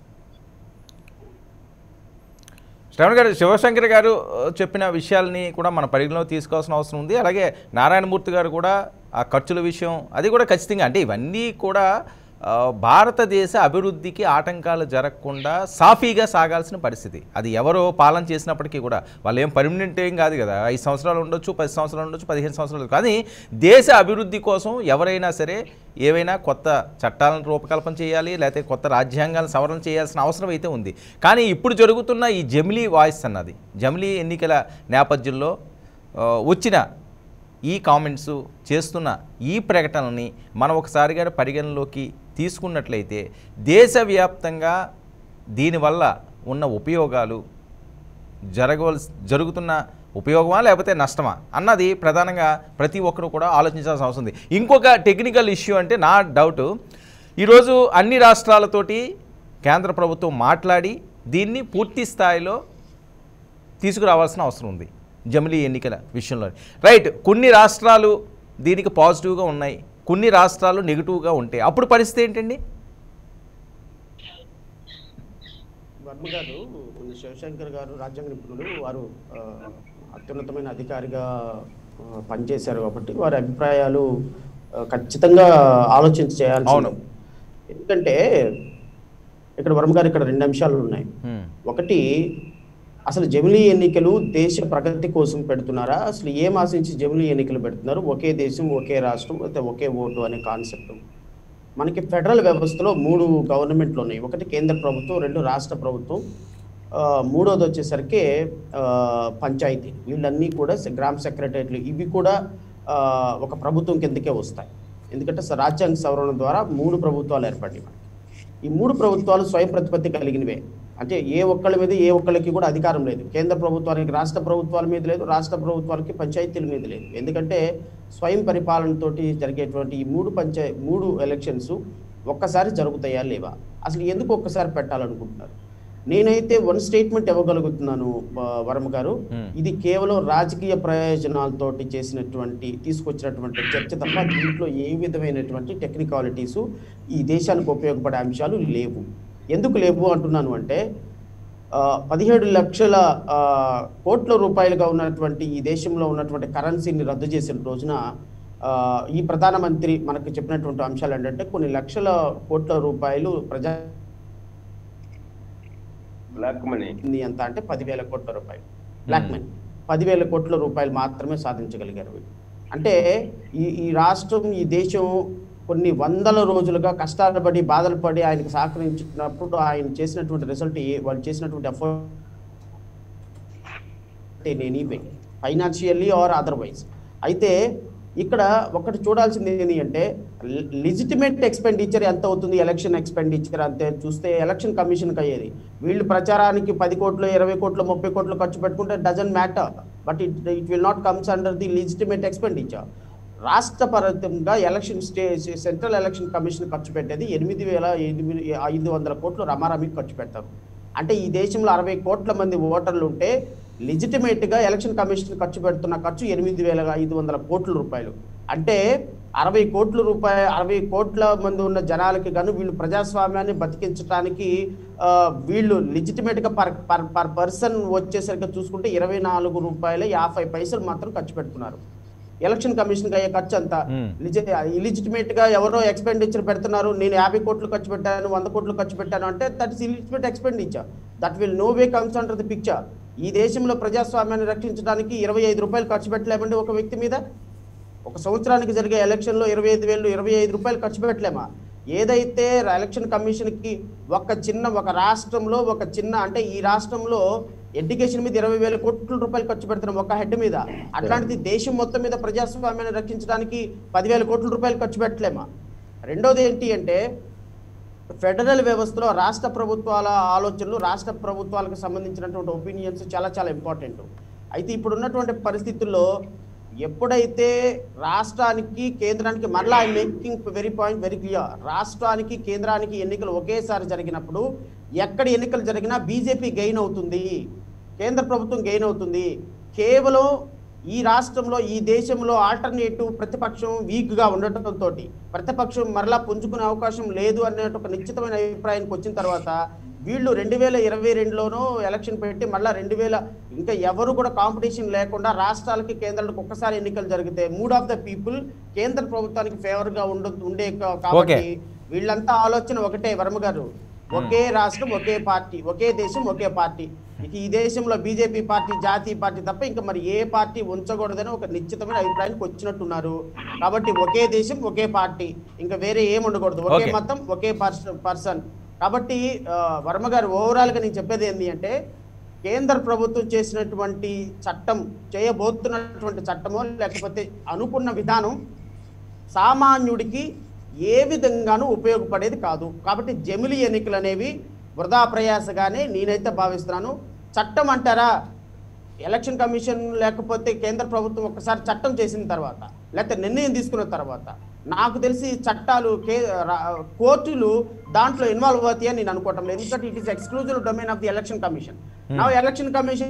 శ్రవణ్ గారు శివశంకర్ గారు ఆ, చెప్పిన విషయాల్ని కూడా మన పరిగణలో తీసుకోవాల్సిన అవసరం ఉంది అలాగే నారాయణమూర్తి గారు కూడా ఆ ఖర్చుల విషయం అది కూడా ఖచ్చితంగా అంటే ఇవన్నీ కూడా ఆ, భారతదేశ అభివృద్ధికి ఆటంకాలు జరగకుండా సాఫీగా సాగాల్సిన పరిస్థితి అది ఎవరో పాలన చేసినప్పటికీ కూడా వాళ్ళు ఏం పర్మనెంట్ ఏం కాదు కదా ఐదు సంవత్సరాలు ఉండొచ్చు పది సంవత్సరాలు ఉండొచ్చు పదిహేను సంవత్సరాలు కానీ దేశ అభివృద్ధి కోసం ఎవరైనా సరే ఏవైనా కొత్త చట్టాలను రూపకల్పన చేయాలి లేకపోతే కొత్త రాజ్యాంగాలను సవరణ చేయాల్సిన అవసరం అయితే ఉంది కానీ ఇప్పుడు జరుగుతున్న ఈ జమిలీ వాయిస్ అన్నది జమిలీ ఎన్నికల నేపథ్యంలో ఆ, వచ్చిన ఈ కామెంట్స్ చేస్తున్న ఈ ప్రకటనని మనం ఒకసారిగా పరిగణలోకి తీసుకున్నట్లయితే దేశవ్యాప్తంగా దీనివల్ల ఉన్న ఉపయోగాలు జరగవలసి జరుగుతున్న ఉపయోగమా లేకపోతే నష్టమా అన్నది ప్రధానంగా ప్రతి ఒక్కరు కూడా ఆలోచించాల్సిన అవసరం ఉంది ఇంకొక టెక్నికల్ ఇష్యూ అంటే నా డౌట్ ఈరోజు అన్ని రాష్ట్రాలతోటి కేంద్ర ప్రభుత్వం మాట్లాడి దీన్ని పూర్తి స్థాయిలో తీసుకురావాల్సిన అవసరం ఉంది జమిలీ ఎన్నికల విషయంలో రైట్ కొన్ని రాష్ట్రాలు దీనికి పాజిటివ్గా ఉన్నాయి కొన్ని రాష్ట్రాలు నెగిటివ్గా ఉంటాయి అప్పుడు పరిస్థితి ఏంటండి వర్మ గారు శివశంకర్ గారు రాజ్యాంగ నిపుణులు వారు ఆ, అత్యున్నతమైన అధికారిగా ఆ, పనిచేశారు కాబట్టి వారి అభిప్రాయాలు ఆ, ఖచ్చితంగా ఆలోచించి చేయాల్సి అవును. ఎందుకంటే ఇక్కడ వర్మ గారు ఇక్కడ రెండు అంశాలు ఉన్నాయి హ్మ్. ఒకటి అసలు జమిలీ ఎన్నికలు దేశ ప్రగతి కోసం పెడుతున్నారా అసలు ఏం ఆశించి జమిలీ ఎన్నికలు పెడుతున్నారు ఒకే దేశం ఒకే రాష్ట్రం అయితే ఒకే ఓటు అనే కాన్సెప్ట్ మనకి ఫెడరల్ వ్యవస్థలో మూడు గవర్నమెంట్లు ఉన్నాయి ఒకటి కేంద్ర ప్రభుత్వం రెండు రాష్ట్ర ప్రభుత్వం ఆ, మూడోది వచ్చేసరికి ఆ, పంచాయతీ వీళ్ళన్నీ కూడా సె- గ్రామ సెక్రటరీలు ఇవి కూడా ఆ, ఒక ప్రభుత్వం కిందకే వస్తాయి ఎందుకంటే స- రాజ్యాంగ సవరణ ద్వారా మూడు ప్రభుత్వాలు ఏర్పడ్డాయి మనకి ఈ మూడు ప్రభుత్వాలు స్వయం ప్రతిపత్తి కలిగినవే అంటే ఏ ఒక్కళ్ళ మీద ఏ ఒక్కళ్ళకి కూడా అధికారం లేదు కేంద్ర ప్రభుత్వానికి రాష్ట్ర ప్రభుత్వాల మీద లేదు రాష్ట్ర ప్రభుత్వాలకి పంచాయతీల మీద లేదు ఎందుకంటే స్వయం పరిపాలనతోటి జరిగేటువంటి ఈ మూడు పంచాయ మూడు ఎలక్షన్స్ ఒక్కసారి జరుగుతాయా లేవా అసలు ఎందుకు ఒక్కసారి పెట్టాలనుకుంటున్నారు నేనైతే వన్ స్టేట్మెంట్ ఇవ్వగలుగుతున్నాను ఆ, వర్మ గారు Hmm. ఇది కేవలం రాజకీయ ప్రయోజనాలతోటి చేసినటువంటి తీసుకొచ్చినటువంటి చర్చ తప్ప దీంట్లో ఏ విధమైనటువంటి టెక్నికాలిటీస్ ఈ దేశానికి ఉపయోగపడే అంశాలు లేవు ఎందుకు లేవు అంటున్నాను అంటే ఆ, పదిహేడు లక్షల ఆ, కోట్ల రూపాయలుగా ఉన్నటువంటి ఈ దేశంలో ఉన్నటువంటి కరెన్సీని రద్దు చేసిన రోజున ఆ, ఈ ప్రధానమంత్రి మనకు చెప్పినటువంటి అంశాలు ఏంటంటే కొన్ని లక్షల కోట్ల రూపాయలు ప్రజా బ్లాక్ మనీ ఉంది ఎంత అంటే పదివేల కోట్ల రూపాయలు బ్లాక్ మనీ పదివేల కోట్ల రూపాయలు మాత్రమే సాధించగలిగారు వీళ్ళు అంటే ఈ ఈ రాష్ట్రం ఈ దేశం కొన్ని వందల రోజులుగా కష్టాలు పడి బాధలు పడి ఆయనకు సహకరించినప్పుడు ఆయన చేసినటువంటి రిజల్ట్ ఏ వాళ్ళు చేసినటువంటి effort in any way financially or otherwise అయితే ఇక్కడ ఒకటి చూడాల్సింది ఏంటి అంటే లిజిటిమేట్ ఎక్స్పెండిచర్ ఎంత అవుతుంది ఎలక్షన్ ఎక్స్పెండిచర్ అంతే చూస్తే ఎలక్షన్ కమిషన్కి అయ్యేది వీళ్ళు ప్రచారానికి పది కోట్లు ఇరవై కోట్లు ముప్పై కోట్లు ఖర్చు పెట్టుకుంటే doesn't matter but it it will not comes under the legitimate expenditure రాష్ట్రపరంగా ఎలక్షన్ స్టే సెంట్రల్ ఎలక్షన్ కమిషన్ ఖర్చు పెట్టేది ఎనిమిది వేల ఎనిమిది ఐదు వందల కోట్లు రమారమికి ఖర్చు పెడతారు అంటే ఈ దేశంలో అరవై కోట్ల మంది ఓటర్లు ఉంటే లిజిటిమేట్గా ఎలక్షన్ కమిషన్ ఖర్చు పెడుతున్న ఖర్చు ఎనిమిది వేల ఐదు వందల కోట్ల రూపాయలు అంటే అరవై కోట్ల రూపాయ అరవై కోట్ల మంది ఉన్న జనాలకి గాను వీళ్ళు ప్రజాస్వామ్యాన్ని బతికించడానికి ఆ, వీళ్ళు లిజిటిమేట్గా పర్ పర్ పర్ పర్సన్ వచ్చేసరికి చూసుకుంటే ఇరవై నాలుగు రూపాయల యాభై పైసలు మాత్రం ఖర్చు పెడుతున్నారు ఎలక్షన్ కమిషన్ అయ్యే ఖర్చు అంతా Hmm. ఇలిజిటిమేట్ గా ఎవరో ఎక్స్పెండిచర్ పెడుతున్నారు నేను యాభై కోట్లు ఖర్చు పెట్టాను వంద కోట్లు ఖర్చు పెట్టాను అంటే that is illegitimate expenditure that will no way comes under the picture ఈ దేశంలో ప్రజాస్వామ్యాన్ని రక్షించడానికి ఇరవై ఐదు రూపాయలు ఖర్చు పెట్టలేమండి ఒక వ్యక్తి మీద ఒక సంవత్సరానికి జరిగే ఎలక్షన్లో ఇరవై ఐదు వేలు ఇరవై ఐదు రూపాయలు ఖర్చు పెట్టలేమా ఏదైతే ఎలక్షన్ కమిషన్కి ఒక చిన్న ఒక రాష్ట్రంలో ఒక చిన్న అంటే ఈ రాష్ట్రంలో ఎడ్యుకేషన్ మీద ఇరవై వేల కోట్ల రూపాయలు ఖర్చు పెడుతున్నాం ఒక హెడ్ మీద అట్లాంటిది దేశం మొత్తం మీద ప్రజాస్వామ్యాన్ని రక్షించడానికి పదివేల కోట్ల రూపాయలు ఖర్చు పెట్టలేమా రెండోది ఏంటి అంటే ఫెడరల్ వ్యవస్థలో రాష్ట్ర ప్రభుత్వాల ఆలోచనలు రాష్ట్ర ప్రభుత్వాలకు సంబంధించినటువంటి ఒపీనియన్స్ చాలా చాలా ఇంపార్టెంట్ అయితే ఇప్పుడు ఉన్నటువంటి పరిస్థితుల్లో ఎప్పుడైతే రాష్ట్రానికి కేంద్రానికి మరలా I making very point very clear రాష్ట్రానికి కేంద్రానికి ఎన్నికలు ఒకేసారి జరిగినప్పుడు ఎక్కడ ఎన్నికలు జరిగినా బీజేపీ గెయిన్ అవుతుంది కేంద్ర ప్రభుత్వం గెయిన్ అవుతుంది కేవలం ఈ రాష్ట్రంలో ఈ దేశంలో ఆల్టర్నేటివ్ ప్రతిపక్షం వీక్గా ఉండటంతో ప్రతిపక్షం మరలా పుంజుకునే అవకాశం లేదు అనే ఒక నిశ్చితమైన అభిప్రాయానికి వచ్చిన తర్వాత వీళ్ళు రెండు వేల ఇరవై రెండులోనూ ఎలక్షన్ పెట్టి మళ్ళీ రెండు వేల ఇంకా ఎవరు కూడా కాంపిటీషన్ లేకుండా రాష్ట్రాలకి కేంద్రాలకు ఒక్కసారి ఎన్నికలు జరిగితే మూడ్ ఆఫ్ ద పీపుల్ కేంద్ర ప్రభుత్వానికి ఫేవర్గా ఉండ ఉండే కా- కాబట్టి వీళ్ళంతా ఆలోచన ఒకటే వర్మ గారు ఒకే రాష్ట్రం ఒకే పార్టీ ఒకే దేశం ఒకే పార్టీ ఇక ఈ దేశంలో బీజేపీ పార్టీ జాతీయ పార్టీ తప్ప ఇంకా మరి ఏ పార్టీ ఉంచకూడదని ఒక నిశ్చితమైన అభిప్రాయానికి వచ్చినట్టున్నారు కాబట్టి ఒకే దేశం ఒకే పార్టీ ఇంకా వేరే ఏం ఉండకూడదు ఒకే Okay. మతం ఒకే పర్సన్ పర్సన్ కాబట్టి ఆ, వర్మ గారు ఓవరాల్గా నేను చెప్పేది ఏంటి అంటే కేంద్ర ప్రభుత్వం చేసినటువంటి చట్టం చేయబోతున్నటువంటి చట్టమో లేకపోతే అనుకున్న విధానం సామాన్యుడికి ఏ విధంగానూ ఉపయోగపడేది కాదు కాబట్టి జమిలి ఎన్నికలు అనేవి వృధా ప్రయాసగానే నేనైతే భావిస్తున్నాను చట్టం అంటారా ఎలక్షన్ కమిషన్ లేకపోతే కేంద్ర ప్రభుత్వం ఒకసారి చట్టం చేసిన తర్వాత లేకపోతే నిర్ణయం తీసుకున్న తర్వాత నాకు తెలిసి చట్టాలు కే రా- కోర్టులు దాంట్లో ఇన్వాల్వ్ అవుతాయి అని నేను అనుకోవటం లేదు ఎందుకంటే it is exclusive domain of the election commission నా ఎలక్షన్ కమిషన్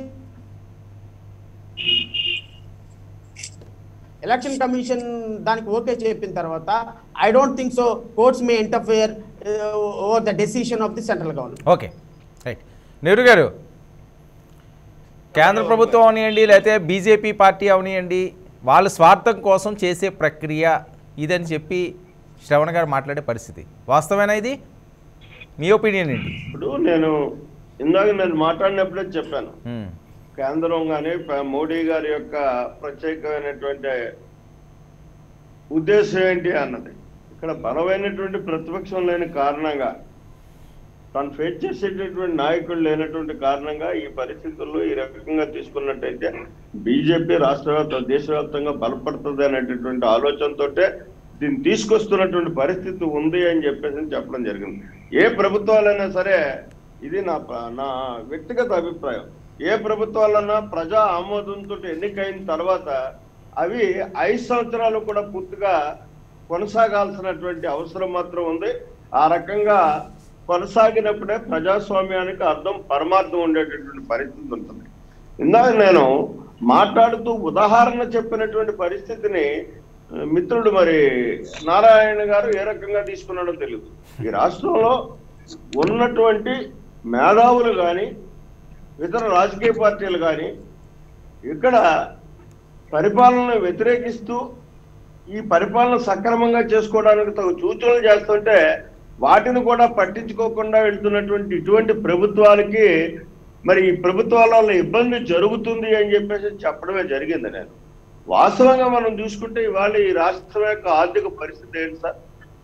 ఎలక్షన్ కమిషన్ దానికి ఓకే చెప్పిన తర్వాత I don't think so courts may interfere over the decision of the central government okay right Nehru గారు కేంద్ర ప్రభుత్వం అవనియండి లేకపోతే బీజేపీ పార్టీ అవనియండి వాళ్ళ స్వార్థం కోసం చేసే ప్రక్రియ ఇదని చెప్పి శ్రవణ్ గారు మాట్లాడే పరిస్థితి వాస్తవేనా ఇది మీ ఒపీనియన్ ఏంటి ఇప్పుడు నేను ఇందాక నేను మాట్లాడినప్పుడే చెప్పాను మ్మ్. కేంద్రం కానీ మోడీ గారి యొక్క ప్రత్యేకమైనటువంటి ఉద్దేశం ఏంటి అన్నది ఇక్కడ బలమైనటువంటి ప్రతిపక్షం లేని కారణంగా తను ఫేస్ చేసేటటువంటి నాయకులు లేనటువంటి కారణంగా ఈ పరిస్థితుల్లో ఈ రకంగా తీసుకున్నట్టయితే బీజేపీ రాష్ట్ర వ్యాప్త దేశవ్యాప్తంగా బలపడుతుంది అనేటటువంటి ఆలోచనతోటే దీన్ని తీసుకొస్తున్నటువంటి పరిస్థితి ఉంది అని చెప్పేసి చెప్పడం జరిగింది ఏ ప్రభుత్వాలైనా సరే ఇది నా ప- నా వ్యక్తిగత అభిప్రాయం ఏ ప్రభుత్వాలన్నా ప్రజా ఆమోదంతో ఎన్నికైన తర్వాత అవి ఐదు సంవత్సరాలు కూడా పూర్తిగా కొనసాగాల్సినటువంటి అవసరం మాత్రం ఉంది ఆ రకంగా కొనసాగినప్పుడే ప్రజాస్వామ్యానికి అర్థం పరమార్థం ఉండేటటువంటి పరిస్థితి ఉంటుంది ఇందాక నేను మాట్లాడుతూ ఉదాహరణ చెప్పినటువంటి పరిస్థితిని ఆ, మిత్రుడు మరి నారాయణ గారు ఏ రకంగా తీసుకున్నాడో తెలియదు ఈ రాష్ట్రంలో ఉన్నటువంటి మేధావులు కానీ ఇతర రాజకీయ పార్టీలు కానీ ఇక్కడ పరిపాలనను వ్యతిరేకిస్తూ ఈ పరిపాలన సక్రమంగా చేసుకోవడానికి తగు సూచనలు చేస్తుంటే వాటిని కూడా పట్టించుకోకుండా వెళ్తున్నటువంటి ఇటువంటి ప్రభుత్వాలకి మరి ఈ ప్రభుత్వాల వల్ల ఇబ్బంది జరుగుతుంది అని చెప్పేసి చెప్పడమే జరిగింది నేను వాస్తవంగా మనం చూసుకుంటే ఇవాళ ఈ రాష్ట్రం యొక్క ఆర్థిక పరిస్థితి ఏంటి సార్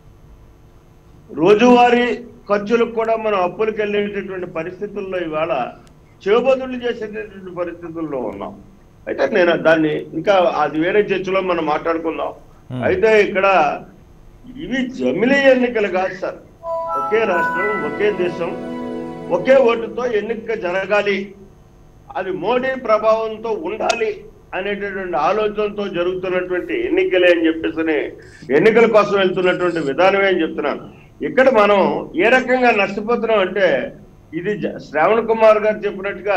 రోజువారీ ఖర్చులకు కూడా మనం అప్పులకు వెళ్ళేటటువంటి పరిస్థితుల్లో ఇవాళ చేబదులు చేసేటటువంటి పరిస్థితుల్లో ఉన్నాం అయితే నేను దాన్ని ఇంకా అది వేరే చర్చలో మనం మాట్లాడుకుందాం Hmm. అయితే ఇక్కడ ఇవి జమిలీ ఎన్నికలు కాదు సార్ ఒకే రాష్ట్రం ఒకే దేశం ఒకే ఓటుతో ఎన్నిక జరగాలి అది మోడీ ప్రభావంతో ఉండాలి అనేటటువంటి ఆలోచనతో జరుగుతున్నటువంటి ఎన్నికలే అని చెప్పేసి ఎన్నికల కోసం వెళ్తున్నటువంటి విధానమే అని చెప్తున్నాను ఇక్కడ మనం ఏ రకంగా నష్టపోతున్నాం అంటే ఇది జ- శ్రావణ్ కుమార్ గారు చెప్పినట్టుగా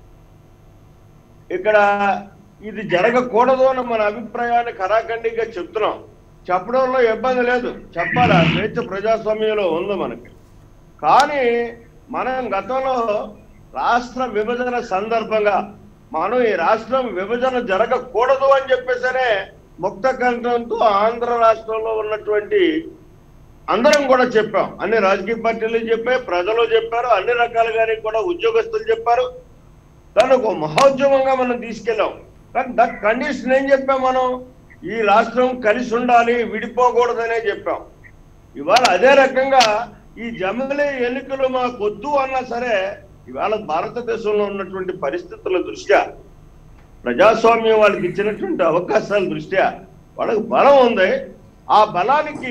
ఇక్కడ ఇది జరగకూడదు అని మన అభిప్రాయాన్ని ఖరాఖండిగా చెప్తున్నాం చెప్పడంలో ఇబ్బంది లేదు చెప్పాలా స్వేచ్ఛ ప్రజాస్వామ్యంలో ఉంది మనకి కానీ మనం గతంలో రాష్ట్ర విభజన సందర్భంగా మనం ఈ రాష్ట్రం విభజన జరగకూడదు అని చెప్పేసనే ముక్త కంఠంతో ఆంధ్ర రాష్ట్రంలో ఉన్నటువంటి అందరం కూడా చెప్పాం అన్ని రాజకీయ పార్టీలు చెప్పాయి ప్రజలు చెప్పారు అన్ని రకాలుగానే కూడా ఉద్యోగస్తులు చెప్పారు దాన్ని ఒక మహోద్యమంగా మనం తీసుకెళ్ళాం కానీ దట్ కండిషన్ ఏం చెప్పాం మనం ఈ రాష్ట్రం కలిసి ఉండాలి విడిపోకూడదనే చెప్పాం ఇవాళ అదే రకంగా ఈ జమిలీ ఎన్నికలు మాకు వద్దు అన్నా సరే ఇవాళ భారతదేశంలో ఉన్నటువంటి పరిస్థితుల దృష్ట్యా ప్రజాస్వామ్యం వాళ్ళకి ఇచ్చినటువంటి అవకాశాల దృష్ట్యా వాళ్ళకి బలం ఉంది ఆ బలానికి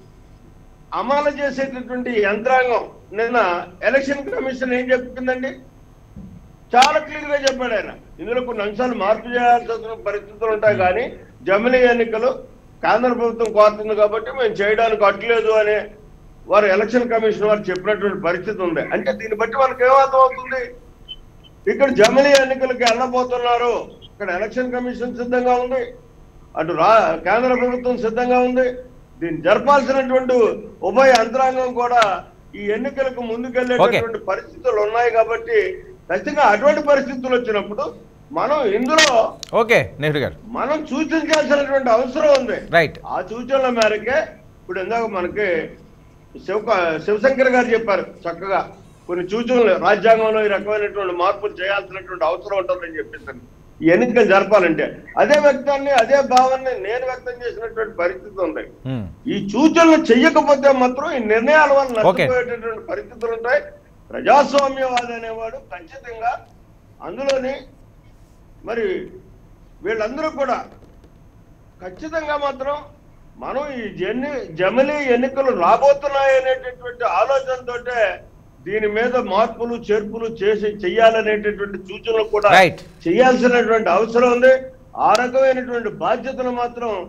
అమలు చేసేటటువంటి యంత్రాంగం నిన్న ఎలక్షన్ కమిషన్ ఏం చెప్తుందండి చాలా క్లియర్ గా చెప్పాడు ఆయన ఇందులో కొన్ని అంశాలు మార్పు చేయాల్సిన పరిస్థితులు ఉంటాయి కానీ జమిలీ ఎన్నికలు కేంద్ర ప్రభుత్వం కోరుతుంది కాబట్టి మేము చేయడానికి అట్లేదు అనే వారు ఎలక్షన్ కమిషన్ వారు చెప్పినటువంటి పరిస్థితి ఉంది అంటే దీన్ని బట్టి మనకు ఏమర్థం అవుతుంది ఇక్కడ జమిలీ ఎన్నికలకి వెళ్ళబోతున్నారు ఇక్కడ ఎలక్షన్ కమిషన్ సిద్ధంగా ఉంది అటు రా కేంద్ర ప్రభుత్వం సిద్ధంగా ఉంది దీన్ని జరపాల్సినటువంటి ఉభయ యంత్రాంగం కూడా ఈ ఎన్నికలకు ముందుకెళ్లేటటువంటి పరిస్థితులు ఉన్నాయి కాబట్టి ఖచ్చితంగా అటువంటి పరిస్థితులు వచ్చినప్పుడు మనం ఇందులో ఓకే నెహ్రూ గారు మనం సూచించాల్సినటువంటి అవసరం ఉంది రైట్ ఆ సూచనల మేరకే ఇప్పుడు ఇందాక మనకి శివ శివశంకర్ గారు చెప్పారు చక్కగా కొన్ని సూచనలు రాజ్యాంగంలో ఈ రకమైనటువంటి మార్పులు చేయాల్సినటువంటి అవసరం ఉంటుందని చెప్పేసి ఈ ఎన్నికలు జరపాలంటే అదే వ్యక్తాన్ని అదే భావాన్ని నేను వ్యక్తం చేసినటువంటి పరిస్థితి ఉంది మ్మ్. ఈ సూచనలు చెయ్యకపోతే మాత్రం ఈ నిర్ణయాల వల్ల Okay. నష్టపోయేటటువంటి పరిస్థితులు ఉంటాయి ప్రజాస్వామ్యవాది అనేవాడు ఖచ్చితంగా అందులోని మరి వీళ్ళందరూ కూడా ఖచ్చితంగా మాత్రం మనం ఈ జన్ని జమిలీ ఎన్నికలు రాబోతున్నాయి అనేటటువంటి ఆలోచనతోటే దీని మీద మార్పులు చేర్పులు చేసి చెయ్యాలనేటటువంటి సూచనలు కూడా Right. చేయాల్సినటువంటి అవసరం ఉంది ఆ రకమైనటువంటి బాధ్యతలు మాత్రం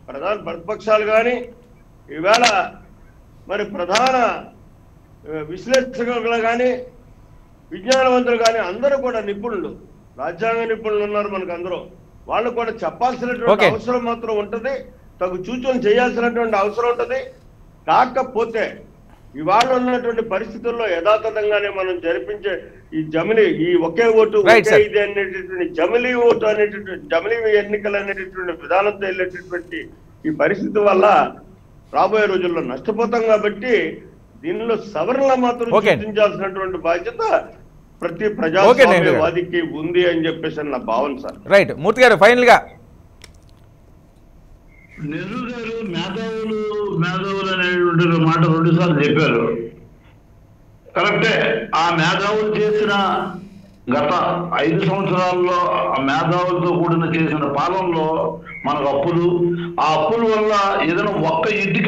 ప్రధాన ప్రతిపక్షాలు కానీ ఈవేళ మరి ప్రధాన ఆ, విశ్లేషకులు కానీ విజ్ఞానవంతులు కానీ అందరూ కూడా నిపుణులు రాజ్యాంగ నిపుణులు ఉన్నారు మనకు అందరూ వాళ్ళు కూడా చెప్పాల్సినటువంటి Okay. అవసరం మాత్రం ఉంటది తగు సూచనలు చేయాల్సినటువంటి అవసరం ఉంటది కాకపోతే ఇవాళ ఉన్నటువంటి పరిస్థితుల్లో యథాతథంగానే మనం జరిపించే ఈ జమిలి ఈ ఒకే ఓటు Right, ఒకే sir. ఇది అనేటటువంటి జమిలీ ఓటు అనేటటువంటి జమిలీ ఎన్నికలు అనేటటువంటి విధానంతో వెళ్ళేటటువంటి ఈ పరిస్థితి వల్ల రాబోయే రోజుల్లో నష్టపోతాం కాబట్టి దీనిలో సవరణలు మాత్రం Okay. సూచించాల్సినటువంటి బాధ్యత ప్రతి Okay, నెహ్రూ గారు. ప్రజాస్వామ్యవాదికి ఉంది అని చెప్పేసి నా భావన సార్ రైట్ మూర్తి గారు ఫైనల్గా నెహ్రూ గారు మేధావులు మేధావులు అనేటువంటి మాట రెండు సార్లు చెప్పారు కరెక్టే ఆ మేధావులు చేసిన గత ఐదు సంవత్సరాల్లో ఆ మేధావులతో కూడిన చేసిన పాలనలో మనకు అప్పులు ఆ అప్పుల వల్ల ఏదైనా ఒక్క ఇటుక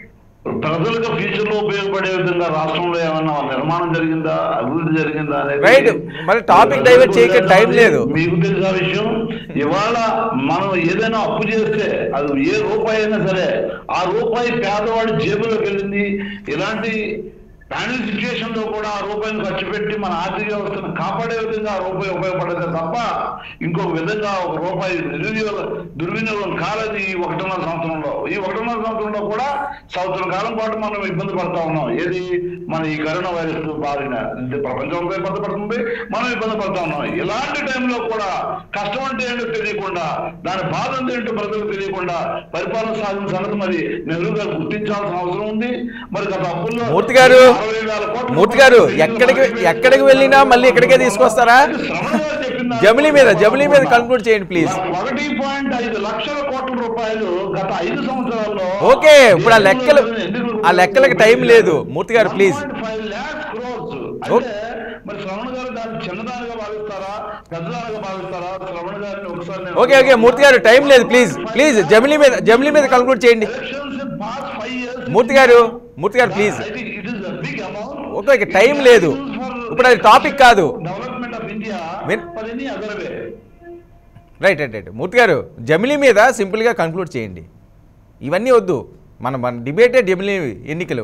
ప్రజలకు ఫ్యూచర్ లో ఉపయోగపడే విధంగా రాష్ట్రంలో ఏమన్నా నిర్మాణం జరిగిందా అభివృద్ధి జరిగిందా అనేది Right. మరి topic divert చేయకే time లేదు. మీకు తెలిసిన విషయం ఇవాళ మనం ఏదైనా అప్పు చేస్తే అది ఏ రూపాయి అయినా సరే ఆ రూపాయి పేదవాడి జేబులోకి వెళ్ళింది ఇలాంటి ప్యానల్ సిచ్యువేషన్ లో కూడా ఆ రూపాయిని ఖర్చు పెట్టి మన ఆర్థిక వ్యవస్థను కాపాడే విధంగా ఆ రూపాయి ఉపయోగపడదే తప్ప ఇంకొక విధంగా ఒక రూపాయి దుర్వినియోగం దుర్వినియోగం కాలేదు ఈ ఒకటిన్నర సంవత్సరంలో ఈ ఒకటిన్నర సంవత్సరంలో కూడా సంవత్సరం కాలం పాటు మనం ఇబ్బంది పడతా ఉన్నాం ఏది మన ఈ కరోనా వైరస్ బారిన ఇది ప్రపంచం అంతా ఇబ్బంది పడుతుంది మనం ఇబ్బంది పడతా ఉన్నాం ఇలాంటి టైంలో కూడా కష్టం అంటే ఏంటో తెలియకుండా దాని బాధ అంటే ఏంటో ప్రజలకు తెలియకుండా పరిపాలన సాధించిన సంగతి మరి నెహ్రూ గారు గుర్తించాల్సిన అవసరం ఉంది మరి గత అప్పుల్లో మూర్తి గారు, అరవై వేల కోట్ల మూర్తి గారు రూపాయలు ఎక్కడికి చేసిన ఎక్కడికి వెళ్ళినా మళ్ళీ ఇక్కడికే తీసుకొస్తారా శ్రవణ గారు చెప్పిన దాంట్లో జమిలీ మీద జమిలీ మీద కన్క్లూడ్ చేయండి ప్లీజ్ ఒకటి పాయింట్ ఐదు లక్షల కోట్ల రూపాయలు గత ఐదు సంవత్సరాల్లో ఓకే ఇప్పుడు ఆ లెక్కలు ఆ లెక్కలకి టైం లేదు మూర్తి గారు ప్లీజ్ 1.5 lakhs crores. ఓకే. అంటే మరి శ్రవణ గారు దాన్ని చిన్నదానిగా భావిస్తారా పెద్దదానిగా భావిస్తారా శ్రవణ గారిని ఒకసారి నేను- ఓకే ఓకే మూర్తి గారు టైం లేదు ప్లీజ్ ప్లీజ్ జమిలీ మీద జమిలీ మీద కన్క్లూడ్ చేయండి Elections in past five years- మూర్తి గారు మూర్తి గారు ప్లీజ్ I think it is a big amount. Okay okay time లేదు ఇప్పుడు అది టాపిక్ కాదు డెవలప్మెంట్ ఆఫ్ ఇండియా విన్- for any other way right right right Murthy గారు జమిలీ మీద సింపుల్గా కన్క్లూడ్ చేయండి ఇవన్నీ వద్దు మన మన డిబేటే జమిలీ ఎన్నికలు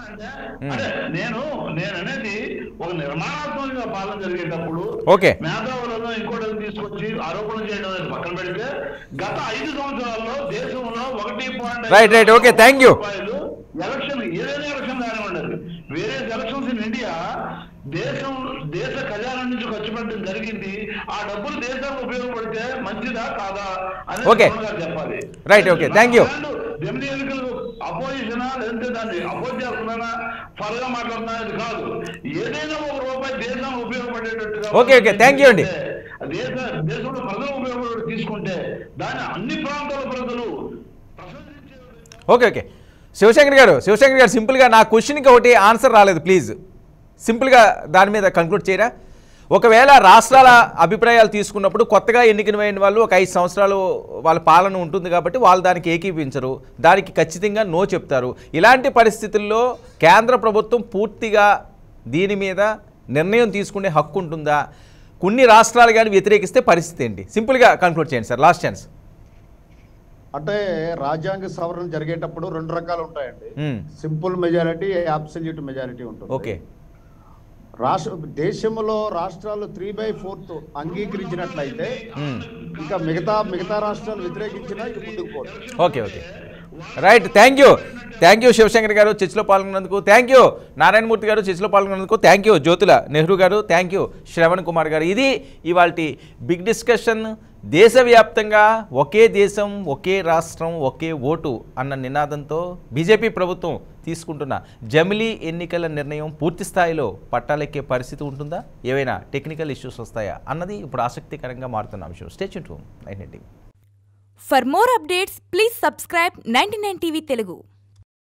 అదే నేను నేను అనేది ఒక నిర్మాణాత్మకంగా పాలన జరిగేటప్పుడు ఓకే. మేధావులను ఇంకోటి తీసుకొచ్చి ఆరోపణలు చేయడం అనేది పక్కన పెడితే గత ఐదు సంవత్సరాల్లో దేశంలో ఒకటి point Right, right. Okay, thank you. Election ఏదైనా ఎలక్షన్ కానివ్వండి వేరే ఎలక్షన్స్ ఇన్ ఇండియా దేశం దేశ ఖజానా నుంచి ఖర్చు పెట్టడం జరిగింది ఆ డబ్బులు దేశానికి ఉపయోగపడితే మంచిదా కాదా అనేది Okay. జగన్ గారు చెప్పాలి Right, okay. Thank you. జమిలీ ఎన్నికలు అపోజిషనా లేదంటే దాన్ని అపోజ్ చేస్తున్నానా ఫరగా మాట్లాడుతున్నా అది కాదు ఏదైనా ఒక రూపాయి దేశానికి ఉపయోగపడేటట్టుగా Okay, okay. Thank you అండి. దేశ దేశంలో ప్రజలు ఉపయోగపడే తీసుకుంటే దాన్ని అన్ని ప్రాంతాల ప్రజలు ప్రశంసించే విధంగా ఓకే ఓకే శివశంకర్ గారు శివశంకర్ గారు సింపుల్గా నా క్వశ్చన్కి ఒకటి ఆన్సర్ రాలేదు ప్లీజ్ సింపుల్గా దాని మీద కంక్లూడ్ చేయరా ఒకవేళ రాష్ట్రాల అభిప్రాయాలు తీసుకున్నప్పుడు కొత్తగా ఎన్నికైన వాళ్ళు ఒక ఐదు సంవత్సరాలు వాళ్ళ పాలన ఉంటుంది కాబట్టి వాళ్ళు దానికి ఏకీపించరు దానికి ఖచ్చితంగా నో చెప్తారు ఇలాంటి పరిస్థితుల్లో కేంద్ర ప్రభుత్వం పూర్తిగా దీని మీద నిర్ణయం తీసుకునే హక్కు ఉంటుందా కొన్ని రాష్ట్రాలు కానీ వ్యతిరేకిస్తే పరిస్థితి ఏంటి సింపుల్గా కంక్లూడ్ చేయండి సార్ లాస్ట్ ఛాన్స్ అంటే రాజ్యాంగ సవరణ జరిగేటప్పుడు రెండు రకాలు ఉంటాయండి మ్మ్. సింపుల్ మెజారిటీ అబ్సల్యూట్ మెజారిటీ ఉంటుంది ఓకే రాష్ట్ర దేశంలో రాష్ట్రాలు త్రీ బై ఫోర్త్ అంగీకరించినట్లయితే మ్మ్. ఇంకా మిగతా మిగతా రాష్ట్రాలు వ్యతిరేకించినా ఇది ముందుకు పోతుంది okay okay right thank you thank you Shivashankar గారు చర్చలో పాల్గొన్నందుకు థ్యాంక్ యూ నారాయణమూర్తి గారు చర్చలో పాల్గొన్నందుకు థ్యాంక్ యూ జ్యోతుల నెహ్రూ గారు థ్యాంక్ యూ శ్రవణ్ కుమార్ గారు ఇది ఇవాళ బిగ్ డిస్కషన్ దేశవ్యాప్తంగా ఒకే దేశం ఒకే రాష్ట్రం ఒకే ఓటు అన్న నినాదంతో బీజేపీ ప్రభుత్వం తీసుకుంటున్న జమిలీ ఎన్నికల నిర్ణయం పూర్తి స్థాయిలో పట్టాలెక్కే పరిస్థితి ఉంటుందా ఏవైనా టెక్నికల్ ఇష్యూస్ వస్తాయా అన్నది ఇప్పుడు ఆసక్తికరంగా మారుతున్న అంశం stay tuned nine For more updates, please subscribe 99 TV Telugu.